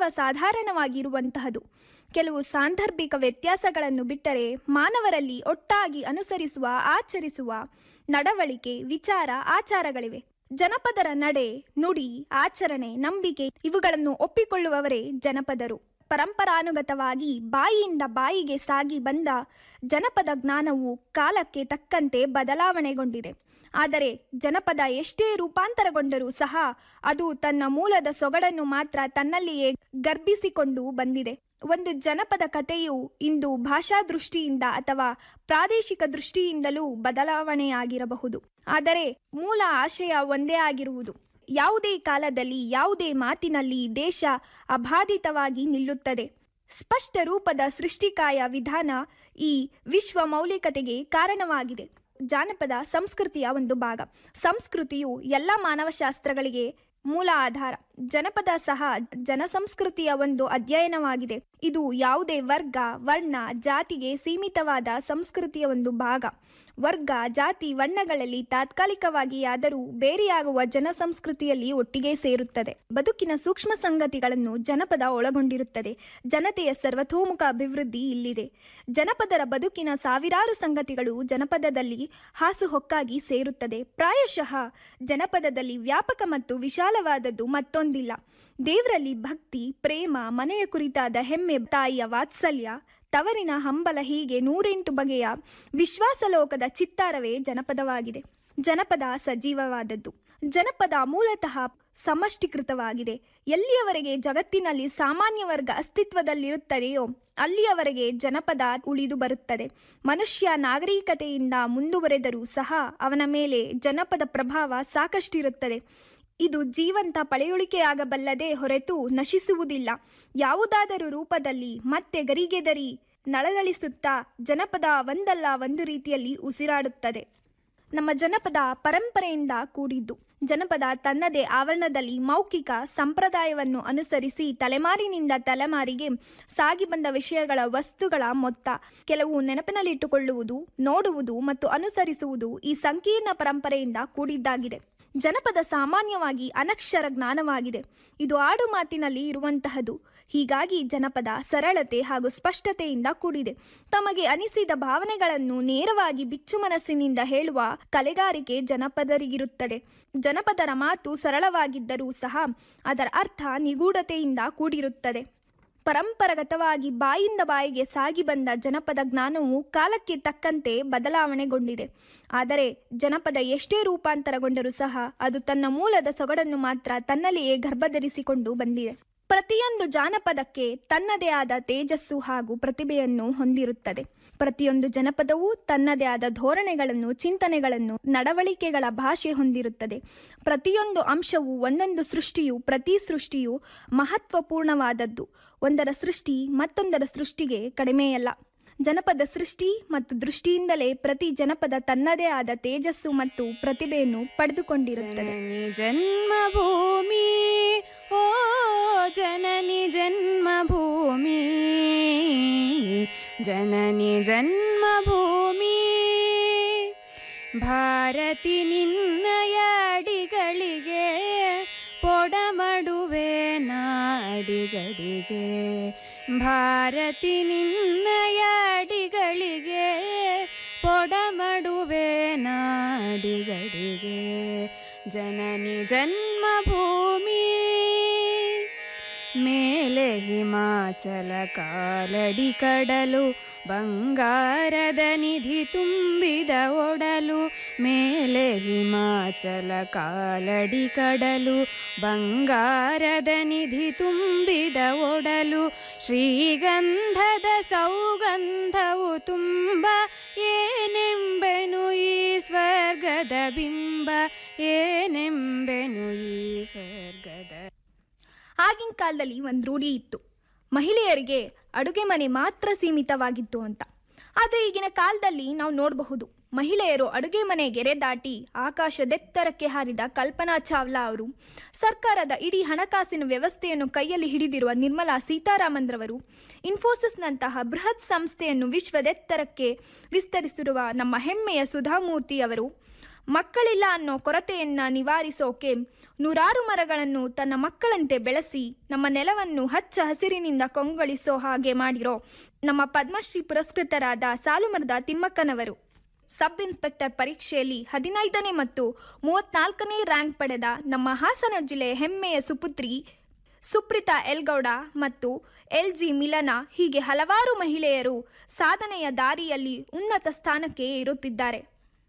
ಸರ್ವಸಾಧಾರಣವಾಗಿರುವಂತಹದು ಕೆಲವು ಸಾಂದರ್ಭಿಕ ವ್ಯತ್ಯಾಸಗಳನ್ನು ಬಿಟ್ಟರೆ ಮಾನವರಲ್ಲಿ ಒಟ್ಟಾಗಿ ಅನುಸರಿಸುವ ಆಚರಿಸುವ ನಡವಳಿಕೆ ವಿಚಾರ ಆಚಾರಗಳಿವೆ ಜನಪದರ ನಡೆ ನುಡಿ ಆಚರಣೆ ನಂಬಿಕೆ ಇವುಗಳನ್ನು ಒಪ್ಪಿಕೊಳ್ಳುವವರೇ ಜನಪದರು ಪರಂಪರಾನುಗತವಾಗಿ ಬಾಯಿಯಿಂದ ಬಾಯಿಗೆ ಸಾಗಿ ಬಂದ ಜನಪದ ಜ್ಞಾನವು ಕಾಲಕ್ಕೆ ತಕ್ಕಂತೆ ಬದಲಾವಣೆಗೊಂಡಿದೆ ಆದರೆ ಜನಪದ ಎಷ್ಟೇ ರೂಪಾಂತರಗೊಂಡರೂ ಸಹ ಅದು ತನ್ನ ಮೂಲದ ಸೊಗಡನ್ನು ಮಾತ್ರ ತನ್ನಲ್ಲಿಯೇ ಗರ್ಭಿಸಿಕೊಂಡು ಬಂದಿದೆ ಒಂದು ಜನಪದ ಕಥೆಯು ಇಂದು ಭಾಷಾ ದೃಷ್ಟಿಯಿಂದ ಅಥವಾ ಪ್ರಾದೇಶಿಕ ದೃಷ್ಟಿಯಿಂದಲೂ ಬದಲಾವಣೆಯಾಗಿರಬಹುದು ಆದರೆ ಮೂಲ ಆಶಯ ಒಂದೇ ಆಗಿರುವುದು ಯಾವುದೇ ಕಾಲದಲ್ಲಿ ಯಾವುದೇ ಮಾತಿನಲ್ಲಿ ದೇಶ ಅಬಾಧಿತವಾಗಿ ನಿಲ್ಲುತ್ತದೆ ಸ್ಪಷ್ಟ ರೂಪದ ಸೃಷ್ಟಿಕಾಯ ವಿಧಾನ ಈ ವಿಶ್ವ ಮೌಲಿಕತೆಗೆ ಕಾರಣವಾಗಿದೆ ಜಾನಪದ ಸಂಸ್ಕೃತಿಯ ಒಂದು ಭಾಗ ಸಂಸ್ಕೃತಿಯು ಎಲ್ಲ ಮಾನವಶಾಸ್ತ್ರಗಳಿಗೆ ಮೂಲ ಆಧಾರ ಜನಪದ ಸಹ ಜನಸಂಸ್ಕೃತಿಯ ಒಂದು ಅಧ್ಯಯನವಾಗಿದೆ ಇದು ಯಾವುದೇ ವರ್ಗ ವರ್ಣ ಜಾತಿಗೆ ಸೀಮಿತವಾದ ಸಂಸ್ಕೃತಿಯ ಒಂದು ಭಾಗ ವರ್ಗ ಜಾತಿ ವರ್ಣಗಳಲ್ಲಿ ತಾತ್ಕಾಲಿಕವಾಗಿ ಆದರೂ ಬೇರೆಯಾಗುವ ಜನಸಂಸ್ಕೃತಿಯಲ್ಲಿ ಒಟ್ಟಿಗೆ ಸೇರುತ್ತದೆ ಬದುಕಿನ ಸೂಕ್ಷ್ಮ ಸಂಗತಿಗಳನ್ನು ಜನಪದ ಒಳಗೊಂಡಿರುತ್ತದೆ ಜನತೆಯ ಸರ್ವತೋಮುಖ ಅಭಿವೃದ್ಧಿ ಇಲ್ಲಿದೆ ಜನಪದರ ಬದುಕಿನ ಸಾವಿರಾರು ಸಂಗತಿಗಳು ಜನಪದದಲ್ಲಿ ಹಾಸುಹೊಕ್ಕಾಗಿ ಸೇರುತ್ತದೆ ಪ್ರಾಯಶಃ ಜನಪದದಲ್ಲಿ ವ್ಯಾಪಕ ಮತ್ತು ವಿಶಾಲವಾದದ್ದು ಮತ್ತೊಂದಿಲ್ಲ ದೇವರಲ್ಲಿ ಭಕ್ತಿ ಪ್ರೇಮ ಮನೆಯ ಕುರಿತಾದ ಹೆಮ್ಮೆ ತಾಯಿಯ ವಾತ್ಸಲ್ಯ ತವರಿನ ಹಂಬಲ ಹೀಗೆ ನೂರೆಂಟು ಬಗೆಯ ವಿಶ್ವಾಸಲೋಕದ ಚಿತ್ತಾರವೇ ಜನಪದವಾಗಿದೆ ಜನಪದ ಸಜೀವವಾದದ್ದು ಜನಪದ ಮೂಲತಃ ಸಮಷ್ಟಿಕೃತವಾಗಿದೆ ಎಲ್ಲಿಯವರೆಗೆ ಜಗತ್ತಿನಲ್ಲಿ ಸಾಮಾನ್ಯ ವರ್ಗ ಅಸ್ತಿತ್ವದಲ್ಲಿರುತ್ತದೆಯೋ ಅಲ್ಲಿಯವರೆಗೆ ಜನಪದ ಉಳಿದು ಬರುತ್ತದೆ ಮನುಷ್ಯ ನಾಗರಿಕತೆಯಿಂದ ಮುಂದುವರೆದರೂ ಸಹ ಅವನ ಮೇಲೆ ಜನಪದ ಪ್ರಭಾವ ಸಾಕಷ್ಟಿರುತ್ತದೆ ಇದು ಜೀವಂತ ಪಳೆಯುಳಿಕೆಯಾಗಬಲ್ಲದೆ ಹೊರತು ನಶಿಸುವುದಿಲ್ಲ ಯಾವುದಾದರೂ ರೂಪದಲ್ಲಿ ಮತ್ತೆ ಗರಿಗೆದರಿ ನಳನಳಿಸುತ್ತಾ ಜನಪದ ಒಂದಲ್ಲ ಒಂದು ರೀತಿಯಲ್ಲಿ ಉಸಿರಾಡುತ್ತದೆ ನಮ್ಮ ಜನಪದ ಪರಂಪರೆಯಿಂದ ಕೂಡಿದ್ದು ಜನಪದ ತನ್ನದೇ ಆವರಣದಲ್ಲಿ ಮೌಖಿಕ ಸಂಪ್ರದಾಯವನ್ನು ಅನುಸರಿಸಿ ತಲೆಮಾರಿನಿಂದ ತಲೆಮಾರಿಗೆ ಸಾಗಿ ಬಂದ ವಿಷಯಗಳ ವಸ್ತುಗಳ ಮೊತ್ತ ಕೆಲವು ನೆನಪಿನಲ್ಲಿಟ್ಟುಕೊಳ್ಳುವುದು ನೋಡುವುದು ಮತ್ತು ಅನುಸರಿಸುವುದು ಈ ಸಂಕೀರ್ಣ ಪರಂಪರೆಯಿಂದ ಕೂಡಿದ್ದಾಗಿದೆ ಜನಪದ ಸಾಮಾನ್ಯವಾಗಿ ಅನಕ್ಷರ ಜ್ಞಾನವಾಗಿದೆ ಇದು ಆಡು ಮಾತಿನಲ್ಲಿ ಇರುವಂತಹದು ಹೀಗಾಗಿ ಜನಪದ ಸರಳತೆ ಹಾಗೂ ಸ್ಪಷ್ಟತೆಯಿಂದ ಕೂಡಿದೆ ತಮಗೆ ಅನಿಸಿದ ಭಾವನೆಗಳನ್ನು ನೇರವಾಗಿ ಬಿಚ್ಚು ಮನಸ್ಸಿನಿಂದ ಹೇಳುವ ಕಲೆಗಾರಿಕೆ ಜನಪದರಿಗಿರುತ್ತದೆ ಜನಪದರ ಮಾತು ಸರಳವಾಗಿದ್ದರೂ ಸಹ ಅದರ ಅರ್ಥ ನಿಗೂಢತೆಯಿಂದ ಕೂಡಿರುತ್ತದೆ ಪರಂಪರಾಗತವಾಗಿ ಬಾಯಿಂದ ಬಾಯಿಗೆ ಸಾಗಿ ಬಂದ ಜನಪದ ಜ್ಞಾನವು ಕಾಲಕ್ಕೆ ತಕ್ಕಂತೆ ಬದಲಾವಣೆಗೊಂಡಿದೆ ಆದರೆ ಜನಪದ ಎಷ್ಟೇ ರೂಪಾಂತರಗೊಂಡರೂ ಸಹ ಅದು ತನ್ನ ಮೂಲದ ಸೊಗಡನ್ನು ಮಾತ್ರ ತನ್ನಲ್ಲಿಯೇ ಗರ್ಭಧರಿಸಿಕೊಂಡು ಬಂದಿದೆ ಪ್ರತಿಯೊಂದು ಜಾನಪದಕ್ಕೆ ತನ್ನದೇ ಆದ ತೇಜಸ್ಸು ಹಾಗೂ ಪ್ರತಿಭೆಯನ್ನು ಹೊಂದಿರುತ್ತದೆ ಪ್ರತಿಯೊಂದು ಜನಪದವೂ ತನ್ನದೇ ಆದ ಧೋರಣೆಗಳನ್ನು ಚಿಂತನೆಗಳನ್ನು ನಡವಳಿಕೆಗಳ ಭಾಷೆ ಹೊಂದಿರುತ್ತದೆ ಪ್ರತಿಯೊಂದು ಅಂಶವು ಒಂದೊಂದು ಸೃಷ್ಟಿಯು ಪ್ರತಿ ಸೃಷ್ಟಿಯು ಮಹತ್ವಪೂರ್ಣವಾದದ್ದು ಒಂದರ ಸೃಷ್ಟಿ ಮತ್ತೊಂದರ ಸೃಷ್ಟಿಗೆ ಕಡಿಮೆಯಲ್ಲ ಜನಪದ ಸೃಷ್ಟಿ ಮತ್ತು ದೃಷ್ಟಿಯಿಂದಲೇ ಪ್ರತಿ ಜನಪದ ತನ್ನದೇ ಆದ ತೇಜಸ್ಸು ಮತ್ತು ಪ್ರತಿಭೆಯನ್ನು ಪಡೆದುಕೊಂಡಿರುತ್ತದೆ ಜನ್ಮಭೂಮಿ ಓ ಜನನಿ ಜನ್ಮಭೂಮಿ ಜನನಿ ಜನ್ಮಭೂಮಿ ಭಾರತಿ ನಿನ್ನಯ ಅಡಿಗಳಿಗೆ ಪೊಡಮಡುವೆ ನಾಡಿಗಡಿಗೆ ಭಾರತಿ ನಿನ್ನಯ ಅಡಿಗಳಿಗೆ ಪೊಡಮಡುವೆ ನಾಡಿಗಡಿಗೆ ಜನನಿ ಜನ್ಮಭೂಮಿ ಮೇಲೆ ಹಿಮಾಚಲ ಕಾಲಡಿ ಕಡಲು ಬಂಗಾರದ ನಿಧಿ ತುಂಬಿದ ಒಡಲು ಮೇಲೆ ಹಿಮಾಚಲ ಕಾಲಡಿ ಕಡಲು ಬಂಗಾರದ ನಿಧಿ ತುಂಬಿದ ಒಡಲು ಶ್ರೀಗಂಧದ ಸೌಗಂಧವು ತುಂಬ ಏನೆಂಬೆನು ಈ ಸ್ವರ್ಗದ ಬಿಂಬ ಏನೆಂಬೆನು ಈ ಸ್ವರ್ಗದ ಆಗಿನ ಕಾಲದಲ್ಲಿ ಒಂದು ರೂಢಿ ಇತ್ತು ಮಹಿಳೆಯರಿಗೆ ಅಡುಗೆ ಮನೆ ಮಾತ್ರ ಸೀಮಿತವಾಗಿತ್ತು ಅಂತ ಆದರೆ ಈಗಿನ ಕಾಲದಲ್ಲಿ ನಾವು ನೋಡಬಹುದು ಮಹಿಳೆಯರು ಅಡುಗೆ ಮನೆ ಗೆರೆ ದಾಟಿ ಆಕಾಶದೆತ್ತರಕ್ಕೆ ಹಾರಿದ ಕಲ್ಪನಾ ಚಾವ್ಲಾ ಅವರು ಸರ್ಕಾರದ ಇಡೀ ಹಣಕಾಸಿನ ವ್ಯವಸ್ಥೆಯನ್ನು ಕೈಯಲ್ಲಿ ಹಿಡಿದಿರುವ ನಿರ್ಮಲಾ ಸೀತಾರಾಮನ್ರವರು ಇನ್ಫೋಸಿಸ್ನಂತಹ ಬೃಹತ್ ಸಂಸ್ಥೆಯನ್ನು ವಿಶ್ವದೆತ್ತರಕ್ಕೆ ವಿಸ್ತರಿಸಿರುವ ನಮ್ಮ ಹೆಮ್ಮೆಯ ಸುಧಾಮೂರ್ತಿ ಅವರು ಮಕ್ಕಳಿಲ್ಲ ಅನ್ನೋ ಕೊರತೆಯನ್ನ ನಿವಾರಿಸೋಕೆ ನೂರಾರು ಮರಗಳನ್ನು ತನ್ನ ಮಕ್ಕಳಂತೆ ಬೆಳೆಸಿ ನಮ್ಮ ನೆಲವನ್ನು ಹಚ್ಚ ಹಸಿರಿನಿಂದ ಕೊಂಗೊಳಿಸೋ ಹಾಗೆ ಮಾಡಿರೋ ನಮ್ಮ ಪದ್ಮಶ್ರೀ ಪುರಸ್ಕೃತರಾದ ಸಾಲುಮರದ ತಿಮ್ಮಕ್ಕನವರು ಸಬ್ ಇನ್ಸ್ಪೆಕ್ಟರ್ ಪರೀಕ್ಷೆಯಲ್ಲಿ ಹದಿನೈದನೇ ಮತ್ತು ಮೂವತ್ನಾಲ್ಕನೇ ರ್ಯಾಂಕ್ ಪಡೆದ ನಮ್ಮ ಹಾಸನ ಜಿಲ್ಲೆಯ ಹೆಮ್ಮೆಯ ಸುಪುತ್ರಿ ಸುಪ್ರಿತಾ ಎಲ್ಗೌಡ ಮತ್ತು ಎಲ್ ಜಿ ಮಿಲನ ಹೀಗೆ ಹಲವಾರು ಮಹಿಳೆಯರು ಸಾಧನೆಯ ದಾರಿಯಲ್ಲಿ ಉನ್ನತ ಸ್ಥಾನಕ್ಕೆ ಇರುತ್ತಿದ್ದಾರೆ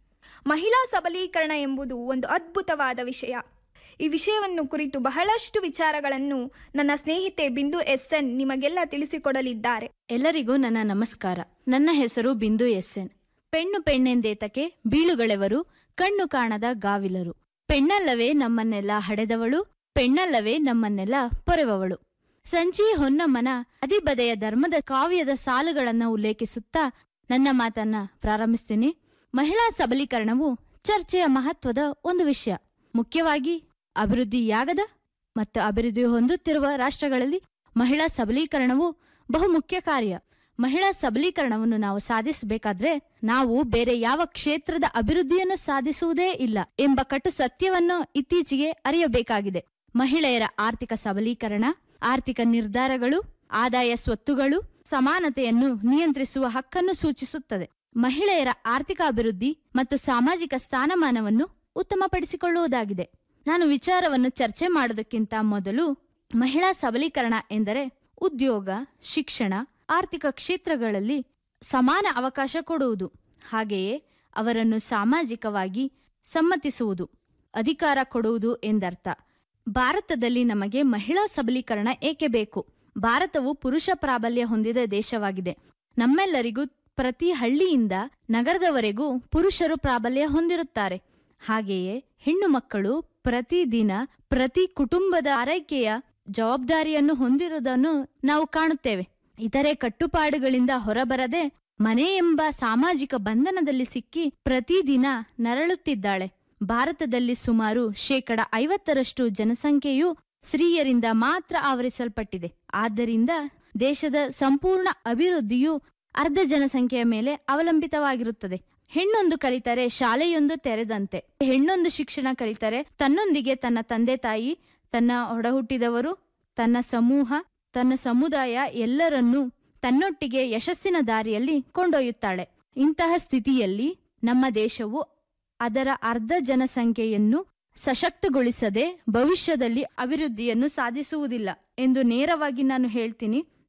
ಮಹಿಳಾ ಸಬಲೀಕರಣ ಎಂಬುದು ಒಂದು ಅದ್ಭುತವಾದ ವಿಷಯ ಈ ವಿಷಯವನ್ನು ಕುರಿತು ಬಹಳಷ್ಟು ವಿಚಾರಗಳನ್ನು ನನ್ನ ಸ್ನೇಹಿತೆ ಬಿಂದು ಎಸ್ ಎನ್ ನಿಮಗೆಲ್ಲ ತಿಳಿಸಿಕೊಡಲಿದ್ದಾರೆ ಎಲ್ಲರಿಗೂ ನನ್ನ ನಮಸ್ಕಾರ ನನ್ನ ಹೆಸರು ಬಿಂದು ಎಸ್ ಎನ್ ಪೆಣ್ಣು ಪೆಣ್ಣೆಂದೇತಕ್ಕೆ ಬೀಳುಗಳೆವರು ಕಣ್ಣು ಕಾಣದ ಗಾವಿಲರು ಪೆಣ್ಣಲ್ಲವೇ ನಮ್ಮನ್ನೆಲ್ಲ ಹಡೆದವಳು ಪೆಣ್ಣಲ್ಲವೇ ನಮ್ಮನ್ನೆಲ್ಲ ಪೊರೆವವಳು ಸಂಜಿ ಹೊನ್ನಮ್ಮನ ಅದಿಬದೆಯ ಧರ್ಮದ ಕಾವ್ಯದ ಸಾಲುಗಳನ್ನ ಉಲ್ಲೇಖಿಸುತ್ತಾ ನನ್ನ ಮಾತನ್ನ ಪ್ರಾರಂಭಿಸ್ತೀನಿ ಮಹಿಳಾ ಸಬಲೀಕರಣವು ಚರ್ಚೆಯ ಮಹತ್ವದ ಒಂದು ವಿಷಯ ಮುಖ್ಯವಾಗಿ ಅಭಿವೃದ್ಧಿಯಾಗದ ಮತ್ತು ಅಭಿವೃದ್ಧಿ ಹೊಂದುತ್ತಿರುವ ರಾಷ್ಟ್ರಗಳಲ್ಲಿ ಮಹಿಳಾ ಸಬಲೀಕರಣವು ಬಹುಮುಖ್ಯ ಕಾರ್ಯ ಮಹಿಳಾ ಸಬಲೀಕರಣವನ್ನು ನಾವು ಸಾಧಿಸಬೇಕಾದ್ರೆ ನಾವು ಬೇರೆ ಯಾವ ಕ್ಷೇತ್ರದ ಅಭಿವೃದ್ಧಿಯನ್ನು ಸಾಧಿಸುವುದೇ ಇಲ್ಲ ಎಂಬ ಕಟು ಸತ್ಯವನ್ನು ಇತ್ತೀಚೆಗೆ ಅರಿಯಬೇಕಾಗಿದೆ ಮಹಿಳೆಯರ ಆರ್ಥಿಕ ಸಬಲೀಕರಣ ಆರ್ಥಿಕ ನಿರ್ಧಾರಗಳು ಆದಾಯ ಸ್ವತ್ತುಗಳು ಸಮಾನತೆಯನ್ನು ನಿಯಂತ್ರಿಸುವ ಹಕ್ಕನ್ನು ಸೂಚಿಸುತ್ತದೆ ಮಹಿಳೆಯರ ಆರ್ಥಿಕ ಅಭಿವೃದ್ಧಿ ಮತ್ತು ಸಾಮಾಜಿಕ ಸ್ಥಾನಮಾನವನ್ನು ಉತ್ತಮಪಡಿಸಿಕೊಳ್ಳುವುದಾಗಿದೆ ನಾನು ವಿಚಾರವನ್ನು ಚರ್ಚೆ ಮಾಡೋದಕ್ಕಿಂತ ಮೊದಲು ಮಹಿಳಾ ಸಬಲೀಕರಣ ಎಂದರೆ ಉದ್ಯೋಗ ಶಿಕ್ಷಣ ಆರ್ಥಿಕ ಕ್ಷೇತ್ರಗಳಲ್ಲಿ ಸಮಾನ ಅವಕಾಶ ಕೊಡುವುದು ಹಾಗೆಯೇ ಅವರನ್ನು ಸಾಮಾಜಿಕವಾಗಿ ಸಮ್ಮತಿಸುವುದು ಅಧಿಕಾರ ಕೊಡುವುದು ಎಂದರ್ಥ ಭಾರತದಲ್ಲಿ ನಮಗೆ ಮಹಿಳಾ ಸಬಲೀಕರಣ ಏಕೆ ಬೇಕು ಭಾರತವು ಪುರುಷ ಪ್ರಾಬಲ್ಯ ಹೊಂದಿದ ದೇಶವಾಗಿದೆ ನಮ್ಮೆಲ್ಲರಿಗೂ ಪ್ರತಿ ಹಳ್ಳಿಯಿಂದ ನಗರದವರೆಗೂ ಪುರುಷರು ಪ್ರಾಬಲ್ಯ ಹೊಂದಿರುತ್ತಾರೆ ಹಾಗೆಯೇ ಹೆಣ್ಣು ಮಕ್ಕಳು ಪ್ರತಿದಿನ ಪ್ರತಿ ಕುಟುಂಬದ ಆರೈಕೆಯ ಜವಾಬ್ದಾರಿಯನ್ನು ಹೊಂದಿರುವುದನ್ನು ನಾವು ಕಾಣುತ್ತೇವೆ ಇತರೆ ಕಟ್ಟುಪಾಡುಗಳಿಂದ ಹೊರಬರದೆ ಮನೆ ಎಂಬ ಸಾಮಾಜಿಕ ಬಂಧನದಲ್ಲಿ ಸಿಕ್ಕಿ ಪ್ರತಿದಿನ ನರಳುತ್ತಿದ್ದಾಳೆ ಭಾರತದಲ್ಲಿ ಸುಮಾರು ಶೇಕಡ ಐವತ್ತರಷ್ಟು ಜನಸಂಖ್ಯೆಯು ಸ್ತ್ರೀಯರಿಂದ ಮಾತ್ರ ಆವರಿಸಲ್ಪಟ್ಟಿದೆ ಆದ್ದರಿಂದ ದೇಶದ ಸಂಪೂರ್ಣ ಅಭಿವೃದ್ಧಿಯು ಅರ್ಧ ಜನಸಂಖ್ಯೆಯ ಮೇಲೆ ಅವಲಂಬಿತವಾಗಿರುತ್ತದೆ ಹೆಣ್ಣೊಂದು ಕಲಿತರೆ ಶಾಲೆಯೊಂದು ತೆರೆದಂತೆ ಹೆಣ್ಣೊಂದು ಶಿಕ್ಷಣ ಕಲಿತರೆ ತನ್ನೊಂದಿಗೆ ತನ್ನ ತಂದೆ ತಾಯಿ ತನ್ನ ಒಡಹುಟ್ಟಿದವರು ತನ್ನ ಸಮೂಹ ತನ್ನ ಸಮುದಾಯ ಎಲ್ಲರನ್ನೂ ತನ್ನೊಟ್ಟಿಗೆ ಯಶಸ್ಸಿನ ದಾರಿಯಲ್ಲಿ ಕೊಂಡೊಯ್ಯುತ್ತಾಳೆ ಇಂತಹ ಸ್ಥಿತಿಯಲ್ಲಿ ನಮ್ಮ ದೇಶವು ಅದರ ಅರ್ಧ ಜನಸಂಖ್ಯೆಯನ್ನು ಸಶಕ್ತಗೊಳಿಸದೆ ಭವಿಷ್ಯದಲ್ಲಿ ಅಭಿವೃದ್ಧಿಯನ್ನು ಸಾಧಿಸುವುದಿಲ್ಲ ಎಂದು ನೇರವಾಗಿ ನಾನು ಹೇಳ್ತೀನಿ